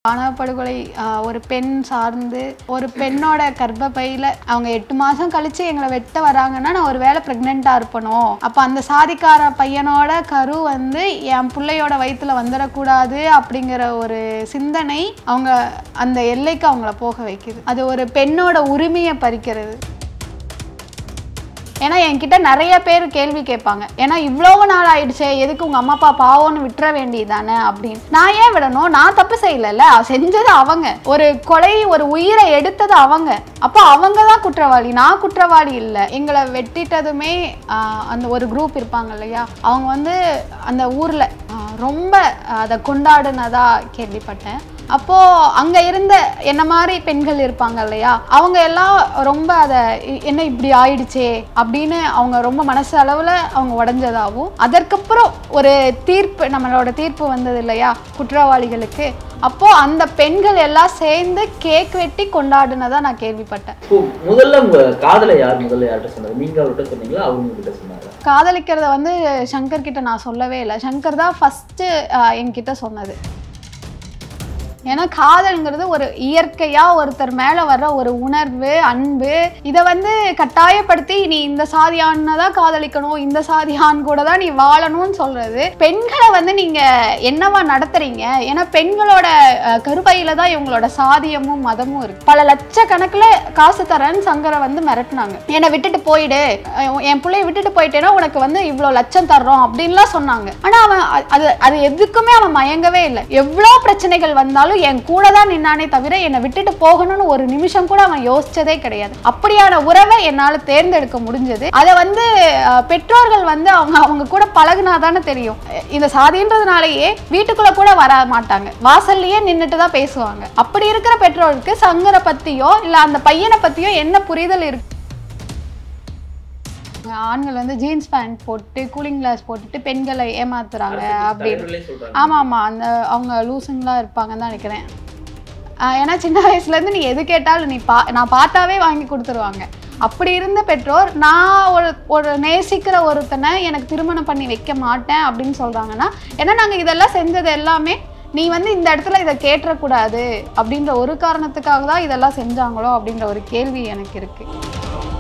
ஆணவ படுகொலை ஆஹ், ஒரு பெண் சார்ந்து ஒரு பெண்ணோட கர்ப்பப்பையில் அவங்க எட்டு மாதம் கழிச்சு எங்களை வெட்ட வராங்கன்னா நான் ஒரு வேளை ப்ரெக்னெண்ட்டாக இருப்பனோ அப்போ அந்த சாதிக்கார பையனோட கரு வந்து என் பிள்ளையோட வயித்துல வந்துடக்கூடாது அப்படிங்கிற ஒரு சிந்தனை அவங்க அந்த எல்லைக்கு அவங்கள போக வைக்குது அது ஒரு பெண்ணோட உரிமையை பறிக்கிறது ஏன்னா என்கிட்ட நிறைய பேர் கேள்வி கேட்பாங்க ஏன்னா இவ்வளவு நாள் ஆயிடுச்சே எதுக்கு உங்க அம்மா அப்பா பாவம்னு விட்டுற வேண்டியதானே அப்படின்னு நான் ஏன் விடணும் நான் தப்பு செய்யலைல்ல செஞ்சது அவங்க ஒரு கொலை ஒரு உயிரை எடுத்தது அவங்க அப்போ அவங்க தான் குற்றவாளி நான் குற்றவாளி இல்லை எங்களை வெட்டிட்டதுமே ஆஹ், அந்த ஒரு குரூப் இருப்பாங்க இல்லையா அவங்க வந்து அந்த ஊர்ல ஆஹ், ரொம்ப அதை கொண்டாடுனதா கேள்விப்பட்டேன் அப்போ அங்க இருந்த என்ன மாதிரி பெண்கள் இருப்பாங்க இல்லையா அவங்க எல்லாம் ரொம்ப அதை இ- என்ன இப்படி ஆயிடுச்சே அப்படின்னு அவங்க ரொம்ப மனசு அளவுல அவங்க உடஞ்சதாகவும் அதற்கப்புறம் ஒரு தீர்ப்பு நம்மளோட தீர்ப்பு வந்தது இல்லையா குற்றவாளிகளுக்கு அப்போ அந்த பெண்கள் எல்லாம் சேர்ந்து கேக் வெட்டி கொண்டாடுனதா நான் கேள்விப்பட்டேன் இப்போ முதல்ல உங்க காதலை யார் முதல்ல யார்கிட்ட சொன்னது நீங்க அவர்கிட்ட சொன்னீங்களா அவங்க கிட்ட சொன்னாங்க காதலிக்கிறத வந்து சங்கர் கிட்ட நான் சொல்லவே இல்லை சங்கர் தான் ஃபஸ்ட்டு என்கிட்ட சொன்னது ஏன்னா காதல்ங்கிறது ஒரு இயற்கையா ஒருத்தர் மேல வர்ற ஒரு உணர்வு அன்பு இதை வந்து கட்டாயப்படுத்தி நீ இந்த சாதி ஆண்னை தான் காதலிக்கணும் இந்த சாதி ஆண் கூட தான் நீ வாழணும்னு சொல்றது பெண்களை வந்து நீங்க என்னவா நடத்துறீங்க ஏன்னா பெண்களோட அஹ், கருப்பையில தான் இவங்களோட சாதியமும் மதமும் இருக்கு பல லட்சக்கணக்கில் காசு தரேன்னு சங்கரை வந்து மிரட்டினாங்க என்னை விட்டுட்டு போயிடு அஹ் என் பிள்ளைய விட்டுட்டு போயிட்டேன்னா உனக்கு வந்து இவ்வளோ லட்சம் தர்றோம் அப்படின்லாம் சொன்னாங்க ஆனால் அவன் அ- அது அது எதுக்குமே அவன் மயங்கவே இல்லை எவ்வளோ பிரச்சனைகள் வந்தாலும் என் கூட தான் நின்னானே தவிர என்னை விட்டுட்டு போகணும்னு ஒரு நிமிஷம் கூட அவன் யோசிச்சதே கிடையாது அப்படியான உறவை என்னால் தேர்ந்தெடுக்க முடிஞ்சது அதை வந்து அஹ், பெற்றோர்கள் வந்து அவங்க அவங்க கூட பழகுனா தானே தெரியும் அஹ் இந்த சாதின்றதுனாலயே வீட்டுக்குள்ள கூட வர மாட்டாங்க வாசல்லையே நின்றுட்டு தான் பேசுவாங்க அப்படி இருக்கிற பெற்றோருக்கு சங்கரை பத்தியோ இல்லை அந்த பையனை பத்தியோ என்ன புரிதல் இருக்கு ஆண்கள் வந்து ஜீன்ஸ் பேண்ட் போட்டு கூலிங் கிளாஸ் போட்டுட்டு பெண்களை ஏமாத்துறாங்க அப்படின்னு தலைவர்களே சொல்றாங்க ஆமாம் ஆமாம் அந்த அவங்க லூசுங்களாக இருப்பாங்கன்னு தான் நினைக்கிறேன் ஆஹ் ஏன்னா சின்ன வயசுலேருந்து நீ எது கேட்டாலும் நீ பா நான் பார்த்தாவே வாங்கி கொடுத்துருவாங்க அப்படி இருந்த பெற்றோர் நான் ஒரு ஒரு நேசிக்கிற ஒருத்தனை எனக்கு திருமணம் பண்ணி வைக்க மாட்டேன் அப்படின்னு சொல்கிறாங்கன்னா ஏன்னா நாங்கள் இதெல்லாம் செஞ்சது எல்லாமே நீ வந்து இந்த இடத்துல இதை கேட்டுறக்கூடாது அப்படின்ற ஒரு காரணத்துக்காக தான் இதெல்லாம் செஞ்சாங்களோ அப்படின்ற ஒரு கேள்வி எனக்கு இருக்குது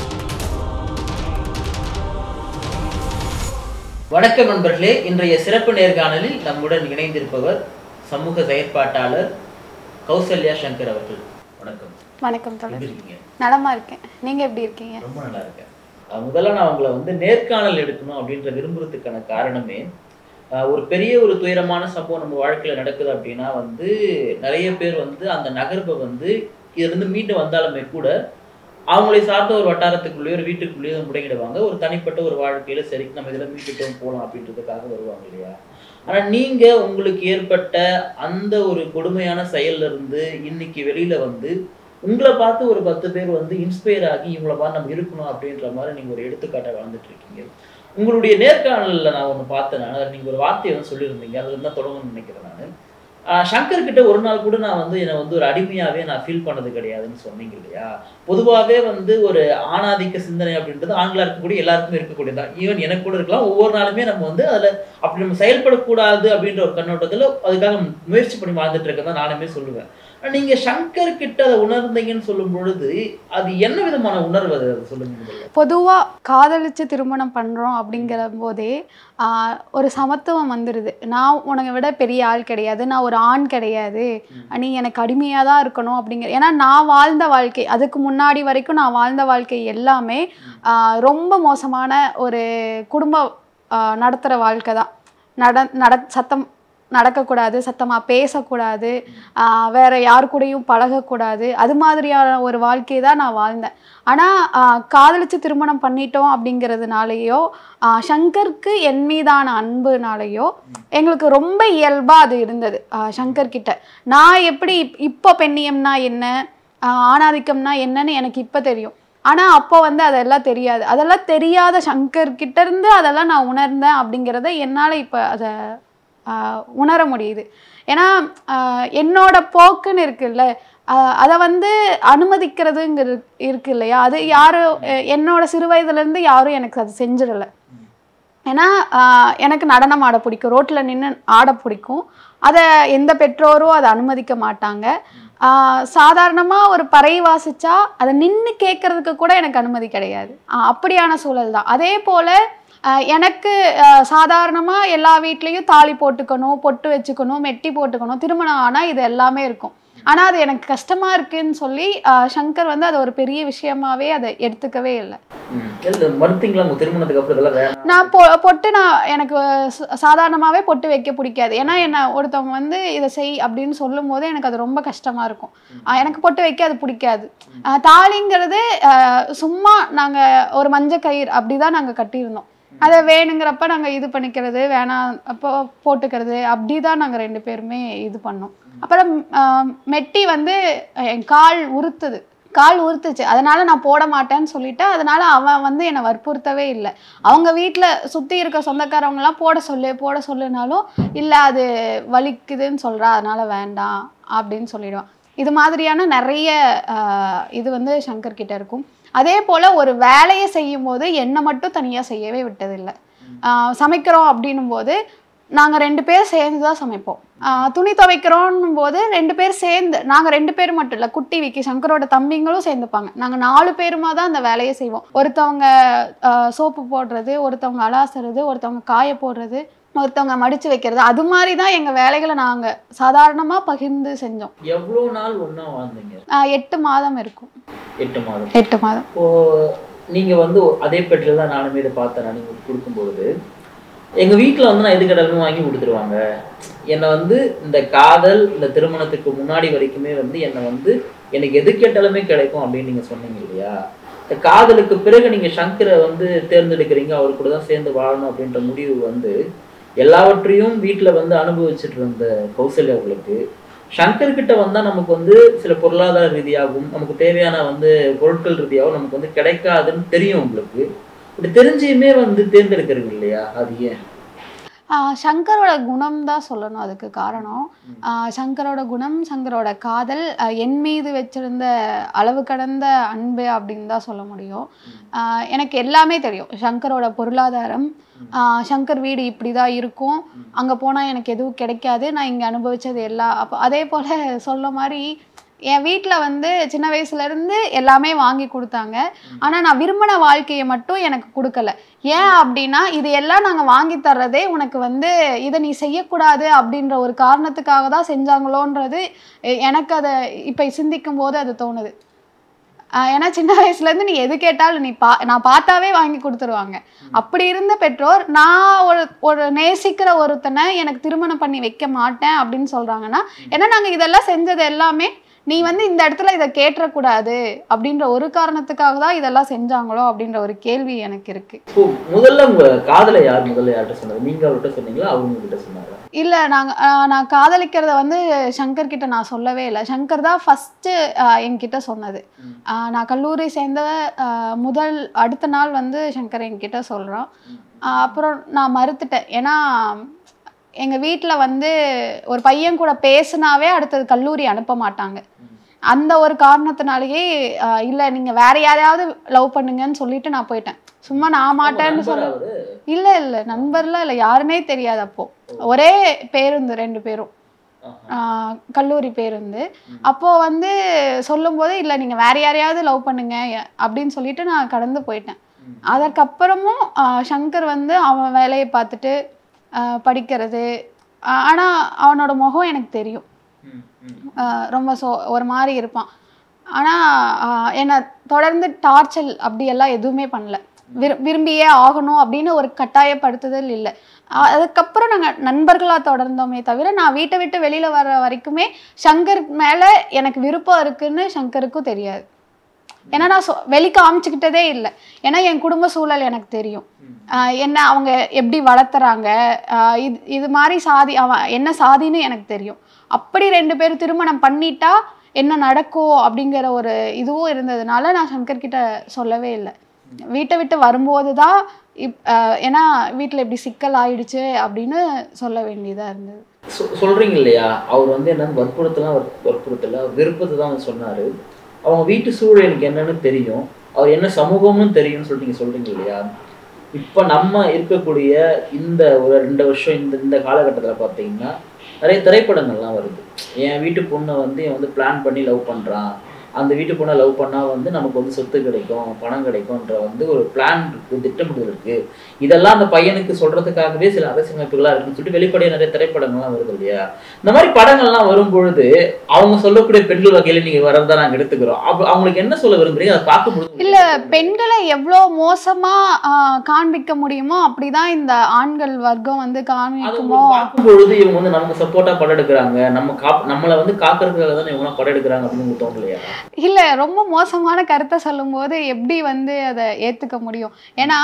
வணக்கம் நண்பர்களே இன்றைய சிறப்பு நேர்காணலில் நம்முடன் இணைந்திருப்பவர் சமூக செயற்பாட்டாளர் கௌசல்யா சங்கர் அவர்கள் வணக்கம் வணக்கம் தொடர் எப்படி இருக்கீங்க நலமா இருக்கேன் நீங்கள் எப்படி இருக்கீங்க ரொம்ப நல்லா இருக்கேன் அஹ் முதல்ல நான் உங்களை வந்து நேர்காணல் எடுக்கணும் அப்படின்ற விரும்புறதுக்கான காரணமே அஹ் ஒரு பெரிய ஒரு துயரமான சம்பவம் நம்ம வாழ்க்கையில நடக்குது அப்படின்னா வந்து நிறைய பேர் வந்து அந்த நகர்வை வந்து இதிலிருந்து மீண்டு வந்தாலுமே கூட அவங்களை சார்ந்த ஒரு வட்டாரத்துக்குள்ளேயோ ஒரு வீட்டுக்குள்ளேயோ முடங்கிடுவாங்க ஒரு தனிப்பட்ட ஒரு வாழ்க்கையில சரி நம்ம இதில் மீட்டுட்டோம் போகலாம் அப்படின்றதுக்காக வருவாங்க இல்லையா ஆனா நீங்க உங்களுக்கு ஏற்பட்ட அந்த ஒரு கொடுமையான செயல்ல இருந்து இன்னைக்கு வெளியில வந்து உங்களை பார்த்து ஒரு பத்து பேர் வந்து இன்ஸ்பயர் ஆகி இவங்கள மாதிரி நம்ம இருக்கணும் அப்படின்ற மாதிரி நீங்க ஒரு எடுத்துக்காட்டை வாழ்ந்துட்டு இருக்கீங்க உங்களுடைய நேர்காணல்ல நான் ஒன்று பார்த்தேன் நான் அதில் நீங்க ஒரு வார்த்தையை வந்து சொல்லியிருந்தீங்க அதுல இருந்தா தொடங்கணும்னு நினைக்கிறேன் நான் சங்கர் கிட்ட ஒரு நாள் கூட நான் வந்து என்னை வந்து ஒரு அடிமையாவே நான் ஃபீல் பண்ணது கிடையாதுன்னு சொன்னீங்க இல்லையா பொதுவாகவே வந்து ஒரு ஆணாதிக்க சிந்தனை அப்படின்றது ஆண்களா இருக்கக்கூடிய எல்லாருக்குமே இருக்கக்கூடியதான் ஈவன் எனக்கு கூட இருக்கலாம் ஒவ்வொரு நாளுமே நம்ம வந்து அதுல அப்படி நம்ம செயல்படக்கூடாது அப்படின்ற ஒரு கண்ணோட்டத்துல அதுக்காக முயற்சி பண்ணி வாழ்ந்துட்டு இருக்கதான் நானுமே சொல்லுவேன் ஆனா நீங்க சங்கர் கிட்ட அதை உணர்ந்தீங்கன்னு சொல்லும் பொழுது அது என்ன விதமான உணர்வு அது அது சொல்லுங்க முதல்ல. பொதுவாக காதலிச்சு திருமணம் பண்ணுறோம் அப்படிங்கிற போதே ஆஹ், ஒரு சமத்துவம் வந்துடுது நான் உனக்கு விட பெரிய ஆள் கிடையாது நான் ஒரு ஆண் கிடையாது நீ எனக்கு அடிமையாக தான் இருக்கணும் அப்படிங்கிற ஏன்னா நான் வாழ்ந்த வாழ்க்கை அதுக்கு முன்னாடி வரைக்கும் நான் வாழ்ந்த வாழ்க்கை எல்லாமே ஆஹ், ரொம்ப மோசமான ஒரு குடும்ப நடத்துகிற வாழ்க்கை தான் நட நட சத்தம் நடக்கக்கூடாது சத்தமாக பேசக்கூடாது ஆஹ், வேற யார் கூடயும் பழகக்கூடாது அது மாதிரியான ஒரு வாழ்க்கையை தான் நான் வாழ்ந்தேன் ஆனால் காதலிச்சு திருமணம் பண்ணிட்டோம் அப்படிங்கிறதுனாலயோ ஆஹ், சங்கருக்கு என் மீதான அன்புனாலேயோ எங்களுக்கு ரொம்ப இயல்பாக அது இருந்தது ஆஹ், சங்கர் கிட்ட நான் எப்படி இப்- இப்போ பெண்ணியம்னா என்ன ஆஹ், ஆணாதிக்கம்னா என்னன்னு எனக்கு இப்போ தெரியும் ஆனால் அப்போ வந்து அதெல்லாம் தெரியாது அதெல்லாம் தெரியாத சங்கர் கிட்ட இருந்து அதெல்லாம் நான் உணர்ந்தேன் அப்படிங்கிறத என்னால் இப்போ அதை ஆஹ், உணர முடியுது ஏன்னா ஆஹ், என்னோட போக்குன்னு இருக்குல்ல ஆஹ், அதை வந்து அனுமதிக்கிறதுங்கிறது இருக்கு இல்லையா அது யாரும் அஹ், என்னோட சிறு வயதுலேருந்து யாரும் எனக்கு அது செஞ்சிடலை ஏன்னா ஆஹ், எனக்கு நடனம் ஆட பிடிக்கும் ரோட்டில் நின்று ஆட பிடிக்கும் அதை எந்த பெற்றோரும் அதை அனுமதிக்க மாட்டாங்க சாதாரணமாக ஒரு பறை வாசிச்சா அதை நின்று கேட்கறதுக்கு கூட எனக்கு அனுமதி கிடையாது ஆஹ் அப்படியான சூழல் தான் அதே போல் எனக்கு சாதாரணமாக எல்லா வீட்லேயும் தாலி போட்டுக்கணும் பொட்டு வச்சுக்கணும் மெட்டி போட்டுக்கணும் திருமணம் ஆனால் இது எல்லாமே இருக்கும் ஆனால் அது எனக்கு கஷ்டமாக இருக்குன்னு சொல்லி ஆஹ் சங்கர் வந்து அதை ஒரு பெரிய விஷயமாவே அதை எடுத்துக்கவே இல்லை ம். இல்ல மறுத்தீங்களா உங்க திருமணத்துக்கு அப்புறம் இதெல்லாம் வேணாம் நான் பொ பொட்டு நான் எனக்கு சாதாரணமாகவே பொட்டு வைக்க பிடிக்காது ஏன்னா என்ன ஒருத்தவங்க வந்து இதை செய் அப்படின்னு சொல்லும் போது எனக்கு அது ரொம்ப கஷ்டமாக இருக்கும் ஆஹ் எனக்கு பொட்டு வைக்க அது பிடிக்காது ஆஹ் தாலிங்கிறது ஆஹ் சும்மா நாங்கள் ஒரு மஞ்சள் கயிறு அப்படி தான் நாங்கள் கட்டியிருந்தோம் அதை வேணுங்கிறப்ப நாங்கள் இது பண்ணிக்கிறது வேணாம் அப்போ போட்டுக்கிறது அப்படி தான் நாங்கள் ரெண்டு பேருமே இது பண்ணோம் அப்புறம் ஆஹ் மெட்டி வந்து என் கால் உறுத்துது கால் உறுத்துச்சு அதனால நான் போட மாட்டேன்னு சொல்லிட்டு அதனால அவன் வந்து என்னை வற்புறுத்தவே இல்லை அவங்க வீட்டில் சுற்றி இருக்க சொந்தக்காரவங்கலாம் போட சொல்லு போட சொல்லுனாலும் இல்லை அது வலிக்குதுன்னு சொல்கிறா அதனால வேண்டாம் அப்படின்னு சொல்லிடுவான் இது மாதிரியான நிறைய ஆஹ், இது வந்து சங்கர் கிட்ட இருக்கும் அதே போல் ஒரு வேலையை செய்யும் போது என்னை மட்டும் தனியாக செய்யவே விட்டதில்லை ஆஹ், சமைக்கிறோம் அப்படின்னும் போது நாங்கள் ரெண்டு பேர் சேர்ந்து தான் சமைப்போம் ஆஹ், துணி துவைக்கிறோன்னும் போது ரெண்டு பேர் சேர்ந்து நாங்கள் ரெண்டு பேர் மட்டும் இல்லை குட்டி விக்கி சங்கரோட தம்பிங்களும் சேர்ந்துப்பாங்க நாங்கள் நாலு பேருமா தான் அந்த வேலையை செய்வோம் ஒருத்தவங்க சோப்பு போடுறது ஒருத்தவங்க அலாசுறது ஒருத்தவங்க காய போடுறது ஒருத்தவங்க மடிச்சு வைக்கிறது அது மாதிரி தான் எங்கள் வேலைகளை நாங்கள் சாதாரணமாக பகிர்ந்து செஞ்சோம் எவ்வளவு நாள் ஒண்ணா வாழ்ந்தீங்க ஆஹ், எட்டு மாதம் இருக்கும் எட்டு மாதம் எட்டு மாதம் இப்போ நீங்க வந்து அதே பெட்டில் தான் நானுமே இதை பார்த்தேன் நான் நீங்க கொடுக்கும்பொழுது எங்க வீட்ல வந்து நான் எது கடலுமே வாங்கி கொடுத்துருவாங்க என்னை வந்து இந்த காதல் இந்த திருமணத்துக்கு முன்னாடி வரைக்குமே வந்து என்னை வந்து எனக்கு எது கேட்டாலுமே கிடைக்கும் அப்படின்னு நீங்க சொன்னீங்க இல்லையா இந்த காதலுக்கு பிறகு நீங்க சங்கரை வந்து தேர்ந்தெடுக்கிறீங்க அவர் கூட தான் சேர்ந்து வாழணும் அப்படின்ற முடிவு வந்து எல்லாவற்றையும் வீட்ல வந்து அனுபவிச்சுட்டு இருந்த கௌசல்யா அவர்களுக்கு சங்கர் கிட்ட வந்தா நமக்கு வந்து சில பொருளாதார ரீதியாகவும் நமக்கு தேவையான வந்து பொருட்கள் ரீதியாகவும் நமக்கு வந்து கிடைக்காதுன்னு தெரியும் உங்களுக்கு இப்படி தெரிஞ்சுமே வந்து தேர்ந்தெடுக்கிறது இல்லையா அது ஏன் ஆஹ் சங்கரோட குணம் தான் சொல்லணும் அதுக்கு காரணம் ஆஹ் சங்கரோட குணம் சங்கரோட காதல் ஆஹ் என் மீது வச்சிருந்த அளவு கடந்த அன்பு அப்படின்னு தான் சொல்ல முடியும் ஆஹ் எனக்கு எல்லாமே தெரியும் சங்கரோட பொருளாதாரம் ஆஹ் சங்கர் வீடு இப்படி தான் இருக்கும் அங்கே போனால் எனக்கு எதுவும் கிடைக்காது நான் இங்கே அனுபவிச்சது எல்லா அப்போ அதே போல் சொல்ல மாதிரி என் வீட்டில் வந்து சின்ன வயசுலேருந்து எல்லாமே வாங்கி கொடுத்தாங்க ஆனால் நான் விரும்பின வாழ்க்கையை மட்டும் எனக்கு கொடுக்கல ஏன் அப்படின்னா இது எல்லாம் நாங்கள் வாங்கி தர்றதே உனக்கு வந்து இதை நீ செய்யக்கூடாது அப்படின்ற ஒரு காரணத்துக்காக தான் செஞ்சாங்களோன்றது எ- எனக்கு அதை இப்போ சிந்திக்கும் போது அது தோணுது ஆஹ் ஏன்னா சின்ன வயசுலேருந்து நீ எது கேட்டாலும் நீ பா நான் பார்த்தாவே வாங்கி கொடுத்துருவாங்க அப்படி இருந்த பெற்றோர் நான் ஒரு ஒரு நேசிக்கிற ஒருத்தனை எனக்கு திருமணம் பண்ணி வைக்க மாட்டேன் அப்படின்னு சொல்கிறாங்கன்னா ஏன்னா நாங்கள் இதெல்லாம் செஞ்சது எல்லாமே நீ வந்து இந்த இடத்துல இதை கேட்டுறக்கூடாது அப்படின்ற ஒரு காரணத்துக்காக தான் இதெல்லாம் செஞ்சாங்களோ அப்படின்ற ஒரு கேள்வி எனக்கு இருக்கு இப்போ முதல்ல உங்க காதலை யார் முதல்ல யார்கிட்ட சொன்னது நீங்க அவர்கிட்ட சொன்னீங்களா அவங்க கிட்ட சொன்னாரா இல்லை நாங்கள் நான் காதலிக்கிறத வந்து சங்கர் கிட்ட நான் சொல்லவே இல்லை சங்கர் தான் ஃபஸ்ட்டு என்கிட்ட சொன்னது ம். ஆஹ் நான் கல்லூரி சேர்ந்த ஆஹ் முதல் அடுத்த நாள் வந்து சங்கர் என்கிட்ட சொல்கிறான் ம். அப்புறம் நான் மறுத்துட்டேன் ஏன்னா எங்கள் வீட்டில் வந்து ஒரு பையன் கூட பேசுனாவே அடுத்தது கல்லூரி அனுப்ப மாட்டாங்க ம். அந்த ஒரு காரணத்தினாலேயே இல்லை நீங்கள் வேற யாரையாவது லவ் பண்ணுங்கன்னு சொல்லிட்டு நான் போயிட்டேன் சும்மா நான் மாட்டேன்னு நண்பரா சொல்ல அவரு இல்லை இல்லை நண்பர்லாம் இல்லை யாருன்னே தெரியாது அப்போ ஒரே பேருந்து ரெண்டு பேரும் ஆஹா. ஆஹ் கல்லூரி பேருந்து ம். அப்போ வந்து சொல்லும்போது இல்லை நீங்கள் வேற யாரையாவது லவ் பண்ணுங்க அப்படின்னு சொல்லிட்டு நான் கடந்து போயிட்டேன் ம். அதற்கப்புறமும் ஆஹ் சங்கர் வந்து அவன் வேலையை பார்த்துட்டு ஆஹ் படிக்கிறது ஆஹ் ஆனா அவனோட முகம் எனக்கு தெரியும் ம், ம். ஆஹ் ரொம்ப சோ ஒரு மாதிரி இருப்பான் ஆனால் என்னை தொடர்ந்து டார்ச்சல் அப்படியெல்லாம் எதுவுமே பண்ணல விரு விரும்பியே ஆகணும் அப்படின்னு ஒரு கட்டாயப்படுத்துதல் இல்லை அதுக்கப்புறம் நாங்கள் நண்பர்களாக தொடர்ந்தோமே தவிர நான் வீட்டை விட்டு வெளியில் வர்ற வரைக்குமே சங்கர் மேலே எனக்கு விருப்பம் இருக்குன்னு சங்கருக்கும் தெரியாது ஏன்னா நான் சொ வெளி காமிச்சுக்கிட்டதே இல்லை ஏன்னா என் குடும்ப சூழல் எனக்கு தெரியும் ம். ஆஹ் என்ன அவங்க எப்படி வளர்த்துறாங்க ஆஹ் இது இது மாதிரி சாதி அவன் என்ன சாதின்னு எனக்கு தெரியும் அப்படி ரெண்டு பேரும் திருமணம் பண்ணிட்டா என்ன நடக்கும் அப்படிங்கிற ஒரு இதுவும் இருந்ததுனால நான் சங்கர் கிட்ட சொல்லவே இல்லை வீட்டை விட்டு வரும்போது தான் இப் ஆஹ் ஏன்னா வீட்டில் இப்படி சிக்கல் ஆயிடுச்சு அப்படின்னு சொல்ல வேண்டியதாக இருந்தது சொ- சொல்றீங்க இல்லையா அவர் வந்து என்னன்னு வற்புறுத்தலாம் வற்ப- வற்புறுத்தல அவர் விருப்பத்தை தான் அவர் சொன்னாரு அவங்க வீட்டு சூழல் எனக்கு என்னன்னு தெரியும் அவர் என்ன சமூகம்னு தெரியும்னு சொல்லிட்டு நீங்க சொல்றீங்க இல்லையா இப்ப நம்ம இருக்கக்கூடிய இந்த ஒரு ரெண்டு வருஷம் இந்த இந்த காலகட்டத்துல பாத்தீங்கன்னா நிறைய திரைப்படங்கள்லாம் வருது என் வீட்டு பொண்ணை வந்து இவன் வந்து பிளான் பண்ணி லவ் பண்றான் அந்த வீட்டு பொண்ணை லவ் பண்ணா வந்து நமக்கு வந்து சொத்து கிடைக்கும் பணம் கிடைக்கும்ன்ற வந்து ஒரு பிளான் இருக்கு திட்டமிடல் இருக்கு இதெல்லாம் அந்த பையனுக்கு சொல்றதுக்காகவே சில அரசியலமைப்புகளா இருக்குன்னு சொல்லிட்டு வெளிப்படையா நிறைய திரைப்படங்கள்லாம் வருது இல்லையா இந்த மாதிரி படங்கள்லாம் வரும் பொழுது அவங்க சொல்லக்கூடிய பெண்கள் வகையில நீங்க வரதான் நாங்க எடுத்துக்கிறோம் அப்ப அவங்களுக்கு என்ன சொல்ல விரும்புறீங்க அதை பார்க்கும்போது இல்ல பெண்களை எவ்வளோ மோசமா ஆஹ், காண்பிக்க முடியுமோ அப்படிதான் இந்த ஆண்கள் வர்க்கம் வந்து அது காண்பிக்குமோ உங்களுக்கு பார்க்கும் பொழுது இவங்க வந்து நமக்கு சப்போர்ட்டா படம் எடுக்கிறாங்க நம்ம காப் நம்மளை வந்து காக்கிறதுக்காக தானே இவங்க படம் எடுக்கிறாங்க அப்படின்னு உங்களுக்கு தோணலையா இல்ல ரொம்ப மோசமான கருத்தை சொல்லும்போது எப்படி வந்து அதை ஏத்துக்க முடியும் ஏன்னா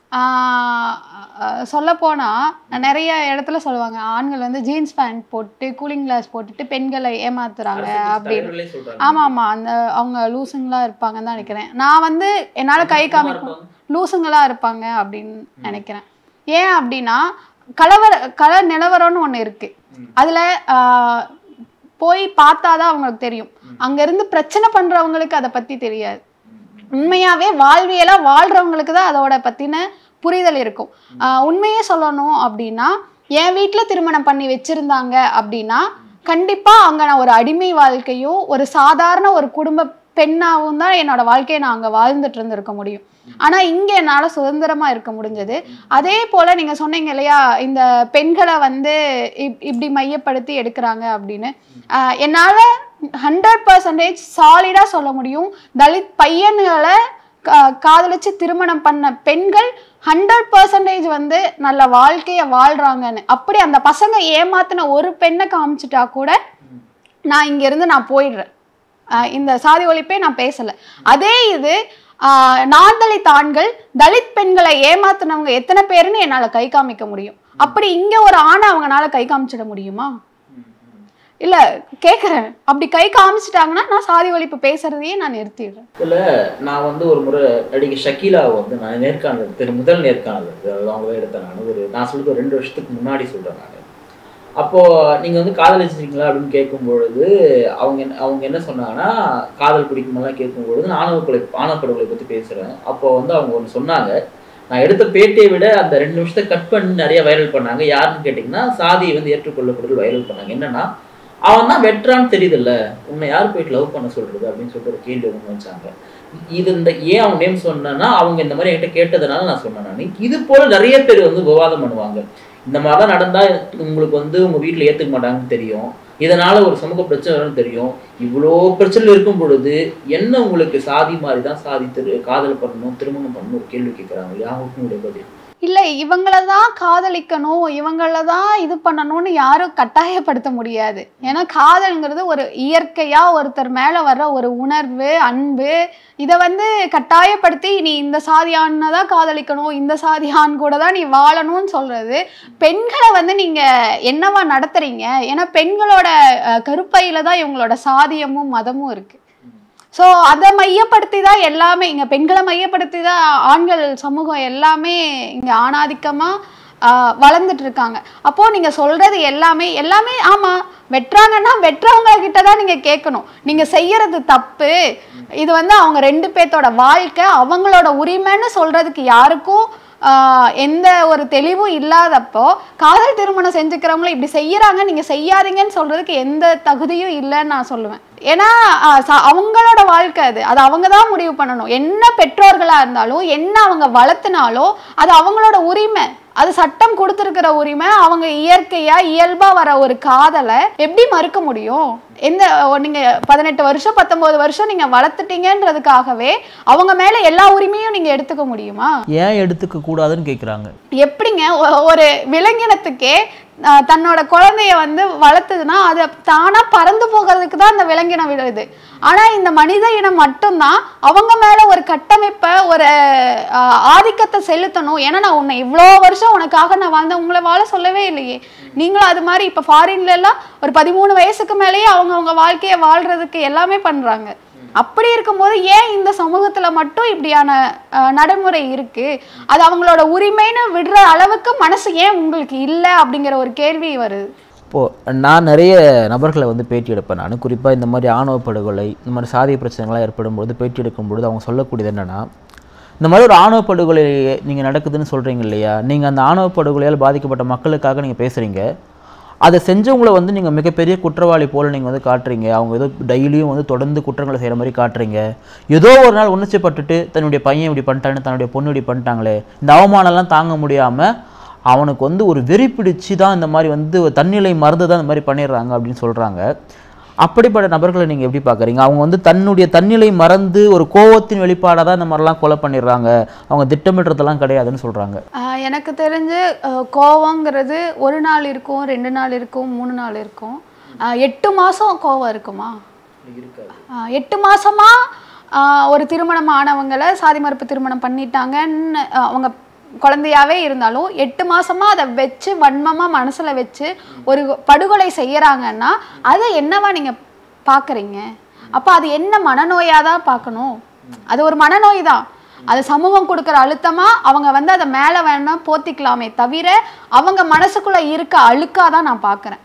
சொல்ல போனா நிறைய இடத்துல சொல்லுவாங்க ஆண்கள் வந்து ஜீன்ஸ் பேண்ட் போட்டு கூலிங் கிளாஸ் போட்டுட்டு பெண்களை ஏமாத்துறாங்க அப்படின்னு தலைவர்களே சொல்றாங்க. ஆமா ஆமா அந்த அவங்க லூசுங்களா இருப்பாங்கன்னு தான் நினைக்கிறேன் நான் வந்து என்னால கை சும்மா காமிக்க இருப்பாங்க. லூசுங்களா இருப்பாங்க அப்படின்னு நினைக்கிறேன் ஏன் அப்படின்னா கலவர கல நிலவரம்னு ஒண்ணு இருக்கு ம். அதுல ஆஹ், போய் பார்த்தாதான் அவங்களுக்கு தெரியும் ம். அங்க இருந்து பிரச்சனை பண்றவங்களுக்கு அதை பத்தி தெரியாது ம், ம். உண்மையாவே வாழ்வியலா வாழ்றவங்களுக்கு தான் அதோட பத்தின புரிதல் இருக்கும் ஆஹ், உண்மையே சொல்லணும் அப்படின்னா என் வீட்ல திருமணம் பண்ணி வச்சிருந்தாங்க அப்படின்னா கண்டிப்பா அங்க நான் ஒரு அடிமை வாழ்க்கையும் ஒரு சாதாரண ஒரு குடும்ப பெண்ணாவும் தான் என்னோட வாழ்க்கையை நான் அங்க வாழ்ந்துட்டு இருந்திருக்க முடியும் ஆனா இங்க என்னால சுதந்திரமா இருக்க முடிஞ்சது அதே போல நீங்க சொன்னீங்க இல்லையா இந்த பெண்களை வந்து இப்- இப்படி மையப்படுத்தி எடுக்கிறாங்க அப்படின்னு ஆஹ் என்னால ஹண்ட்ரட் பர்சன்டேஜ் சாலிடா சொல்ல முடியும் தலித் பையன்களை கா- காதலிச்சு திருமணம் பண்ண பெண்கள் ஹண்ட்ரட் பர்சன்டேஜ் வந்து நல்ல வாழ்க்கைய வாழ்றாங்கன்னு அப்படி அந்த பசங்க ஏமாத்தின ஒரு பெண்ணை காமிச்சிட்டா கூட நான் இங்க இருந்து நான் போயிடுறேன் ஆஹ் இந்த சாதி ஒழிப்பே நான் பேசல அதே இது ஆஹ் நான் தலித் ஆண்கள் தலித் பெண்களை ஏமாத்துனவங்க எத்தனை பேருன்னு என்னால கை காமிக்க முடியும் அப்படி இங்க ஒரு ஆணை அவங்கனால கை காமிச்சிட முடியுமா ம், ம். இல்ல கேக்குறேன் அப்படி கை காமிச்சிட்டாங்கன்னா நான் சாதி ஒழிப்பு பேசுறதையே நான் நிறுத்திடுறேன் இதுல நான் வந்து ஒரு முறை நடிகை ஷக்கீலாவை வந்து நான் நேர்காணல் திரு முதல் நேர்காணல் அதாவது அவங்க எடுத்தேன் நான் ஒரு நான் சொல்றது ஒரு ரெண்டு வருஷத்துக்கு முன்னாடி சொல்றேன் நான் அப்போ நீங்க வந்து காதலிச்சிருக்கீங்களா அப்படின்னு கேட்கும் பொழுது அவங்க என்ன- அவங்க என்ன சொன்னாங்கன்னா காதல் பிடிக்குமெல்லாம் கேட்கும் பொழுது நான் ஆணவ கொலை ஆணவ படுகொலை பத்தி பேசுறேன் அப்போ வந்து அவங்க ஒன்று சொன்னாங்க நான் எடுத்த பேட்டியை விட அந்த ரெண்டு நிமிஷத்தை கட் பண்ணி நிறைய வைரல் பண்ணாங்க யாருன்னு கேட்டிங்கன்னா சாதியை வந்து ஏற்றுக்கொள்ளப்படுதல் வைரல் பண்ணாங்க என்னன்னா அவன் தான் வெட்டுறான்னு தெரியுதுல்ல உன்னை யார் போயிட்டு லவ் பண்ண சொல்றது அப்படின்னு சொல்லிட்டு ஒரு கேள்வி ஒன்று வச்சாங்க இது இந்த ஏன் அவங்க நேம் சொன்னேன்னா அவங்க இந்த மாதிரி என்கிட்ட கேட்டதுனால நான் சொன்னேன் நான் இது போல நிறைய பேர் வந்து விவாதம் பண்ணுவாங்க இந்த மாதிரி தான் நடந்தா உங்களுக்கு வந்து உங்க வீட்டில் ஏத்துக்க மாட்டாங்கன்னு தெரியும் இதனால ஒரு சமூக பிரச்சனை வரும்னு தெரியும் இவ்வளோ பிரச்சனை இருக்கும் பொழுது என்ன உங்களுக்கு சாதி மாதிரி தான் சாதி திரு காதல் பண்ணணும் திருமணம் பண்ணணும் ஒரு கேள்வி கேட்குறாங்க இல்லையா அவங்களுக்கும் உங்களுடைய பதில் இல்ல இவங்கள தான் காதலிக்கணும் இவங்கள தான் இது பண்ணணும்னு யாரும் கட்டாயப்படுத்த முடியாது ஏன்னா காதல்ங்கிறது ஒரு இயற்கையா ஒருத்தர் மேல வர்ற ஒரு உணர்வு அன்பு இதை வந்து கட்டாயப்படுத்தி நீ இந்த சாதி ஆணை தான் காதலிக்கணும் இந்த சாதி ஆண் கூட தான் நீ வாழணும்னு சொல்றது பெண்களை வந்து நீங்க என்னவா நடத்துறீங்க ஏன்னா பெண்களோட அஹ், கருப்பையில தான் இவங்களோட சாதியமும் மதமும் இருக்கு ஸோ அதை மையப்படுத்தி தான் எல்லாமே இங்கே பெண்களை மையப்படுத்தி தான் ஆண்கள் சமூகம் எல்லாமே இங்கே ஆணாதிக்கமாக வளர்ந்துட்டு இருக்காங்க அப்போது நீங்கள் சொல்கிறது எல்லாமே எல்லாமே ஆமாம் வெட்டுறாங்கன்னா வெட்டுறவங்க கிட்ட தான் நீங்கள் கேட்கணும் நீங்கள் செய்யறது தப்பு இது வந்து அவங்க ரெண்டு பேர்த்தோட வாழ்க்கை அவங்களோட உரிமைன்னு சொல்கிறதுக்கு யாருக்கும் ஆஹ் எந்த ஒரு தெளிவும் இல்லாதப்போ காதல் திருமணம் செஞ்சுக்கிறவங்கள இப்படி செய்யறாங்க நீங்க செய்யாதீங்கன்னு சொல்றதுக்கு எந்த தகுதியும் இல்லைன்னு நான் சொல்லுவேன் ஏன்னா ஆஹ் ச- அவங்களோட வாழ்க்கை அது அது அவங்க தான் முடிவு பண்ணணும் என்ன பெற்றோர்களா இருந்தாலும் என்ன அவங்க வளர்த்துனாலோ அது அவங்களோட உரிமை அது சட்டம் கொடுத்துருக்கிற உரிமை அவங்க இயற்கையா இயல்பா வர ஒரு காதலை எப்படி மறுக்க முடியும் எந்த ஓ, நீங்க பதினெட்டு வருஷம் பத்தொன்பது வருஷம் நீங்க வளர்த்துட்டீங்கன்றதுக்காகவே அவங்க மேல எல்லா உரிமையும் நீங்க எடுத்துக்க முடியுமா ஏன் எடுத்துக்க கூடாதுன்னு கேட்குறாங்க எப்படிங்க ஒ- ஒரு விலங்கினத்துக்கே ஆஹ், தன்னோட குழந்தைய வந்து வளர்த்துதுன்னா அது தானா பறந்து போகிறதுக்கு தான் அந்த விலங்கினம் விடுது ஆனா இந்த மனித இனம் மட்டும்தான் அவங்க மேல ஒரு கட்டமைப்பை ஒரு ஆஹ், ஆதிக்கத்தை செலுத்தணும் ஏன்னா நான் உன்னை இவ்வளோ வருஷம் உனக்காக நான் வாழ்ந்தேன் உங்களை வாழ சொல்லவே இல்லையே நீங்களும் அது மாதிரி இப்போ ஃபாரின்ல எல்லாம் ஒரு பதிமூணு வயசுக்கு மேலேயே அவங்க அவங்க வாழ்க்கையை வாழ்றதுக்கு எல்லாமே பண்றாங்க அப்படி இருக்கும்போது ஏன் இந்த சமூகத்துல மட்டும் இப்படியான அஹ், நடைமுறை இருக்கு அது அவங்களோட உரிமைன்னு விடுற அளவுக்கு மனசு ஏன் உங்களுக்கு இல்லை அப்படிங்கிற ஒரு கேள்வி வருது இப்போது நான் நிறைய நபர்களை வந்து பேட்டி எடுப்பேன் நான் குறிப்பாக இந்த மாதிரி ஆணவ படுகொலை இந்த மாதிரி சாதிய பிரச்சனைகள்லாம் ஏற்படும் பொழுது பேட்டி எடுக்கும் பொழுது அவங்க சொல்லக்கூடியது என்னென்னா இந்த மாதிரி ஒரு ஆணவ படுகொலை நீங்கள் நடக்குதுன்னு சொல்கிறீங்க இல்லையா நீங்கள் அந்த ஆணவ படுகொலையால் பாதிக்கப்பட்ட மக்களுக்காக நீங்கள் பேசுகிறீங்க அதை செஞ்சவங்களை வந்து நீங்கள் மிகப்பெரிய குற்றவாளி போல் நீங்கள் வந்து காட்டுறீங்க அவங்க ஏதோ டெய்லியும் வந்து தொடர்ந்து குற்றங்களை செய்கிற மாதிரி காட்டுறீங்க ஏதோ ஒரு நாள் உணர்ச்சிப்பட்டுட்டு தன்னுடைய பையன் இப்படி பண்ணிட்டாங்க தன்னுடைய பொண்ணு இப்படி பண்ணிட்டாங்களே இந்த அவமானம்லாம் தாங்க முடியாமல் அவனுக்கு வந்து ஒரு வெறி பிடிச்சி தான் இந்த மாதிரி வந்து ஒரு தன்னிலை மறந்து தான் இந்த மாதிரி பண்ணிடுறாங்க அப்படின்னு சொல்கிறாங்க அப்படிப்பட்ட நபர்களை நீங்கள் எப்படி பார்க்குறீங்க அவங்க வந்து தன்னுடைய தன்னிலை மறந்து ஒரு கோவத்தின் வெளிப்பாடாக தான் இந்த மாதிரிலாம் கொலை பண்ணிடுறாங்க அவங்க திட்டமிடுறதெல்லாம் கிடையாதுன்னு சொல்கிறாங்க ஆஹ் எனக்கு தெரிஞ்சு ஆஹ் கோவங்கிறது ஒரு நாள் இருக்கும் ரெண்டு நாள் இருக்கும் மூணு நாள் இருக்கும் ஆஹ் எட்டு மாதம் கோவம் இருக்குமா இருக்காது ஆஹ் எட்டு மாசமா ஆஹ் ஒரு திருமணம் ஆனவங்களை சாதி மறுப்பு திருமணம் பண்ணிட்டாங்கன்னு ஆஹ் அவங்க குழந்தையாவே இருந்தாலும் எட்டு மாசமா அதை வச்சு வன்மமா மனசுல வச்சு ஒரு படுகொலை செய்யறாங்கன்னா அதை என்னவா நீங்க பாக்குறீங்க அப்ப அது என்ன மனநோயா தான் பார்க்கணும் அது ஒரு மனநோய் தான் அது சமூகம் கொடுக்குற அழுத்தமா அவங்க வந்து அதை மேலே வேணா போத்திக்கலாமே தவிர அவங்க மனசுக்குள்ள இருக்க அழுக்காக தான் நான் பார்க்குறேன்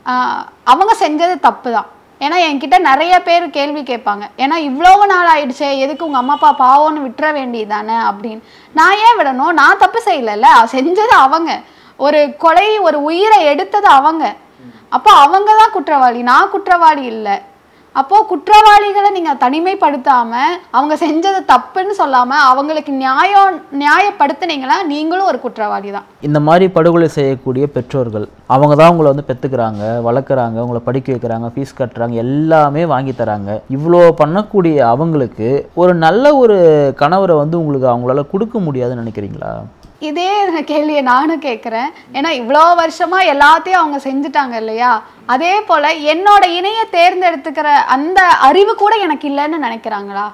அவங்க செஞ்சது தப்பு தான் ஏன்னா என்கிட்ட நிறைய பேர் கேள்வி கேட்பாங்க ஏன்னா இவ்வளவு நாள் ஆயிடுச்சே எதுக்கு உங்க அம்மா அப்பா பாவம்னு விட்டுற வேண்டியதானே அப்படின்னு நான் ஏன் விடணும் நான் தப்பு செய்யலைல்ல செஞ்சது அவங்க ஒரு கொலை ஒரு உயிரை எடுத்தது அவங்க அப்போ அவங்க தான் குற்றவாளி நான் குற்றவாளி இல்லை அப்போ குற்றவாளிகளை நீங்க தனிமைப்படுத்தாம அவங்க செஞ்சது தப்புன்னு சொல்லாம அவங்களுக்கு நியாயம் நியாயப்படுத்துனீங்கன்னா நீங்களும் ஒரு குற்றவாளி தான் இந்த மாதிரி படுகொலை செய்யக்கூடிய பெற்றோர்கள் அவங்க தான் உங்களை வந்து பெற்றுக்கிறாங்க வளர்க்குறாங்க உங்களை படிக்க வைக்கிறாங்க ஃபீஸ் கட்டுறாங்க எல்லாமே வாங்கி தராங்க இவ்வளோ பண்ணக்கூடிய அவங்களுக்கு ஒரு நல்ல ஒரு கணவரை வந்து உங்களுக்கு அவங்களால கொடுக்க முடியாதுன்னு நினைக்கிறீங்களா இதே கேள்வியை நானும் கேட்குறேன் ஏன்னா இவ்வளோ வருஷமா எல்லாத்தையும் அவங்க செஞ்சுட்டாங்க இல்லையா அதே போல என்னோட இணைய தேர்ந்தெடுத்துக்கிற அந்த அறிவு கூட எனக்கு இல்லைன்னு நினைக்கிறாங்களா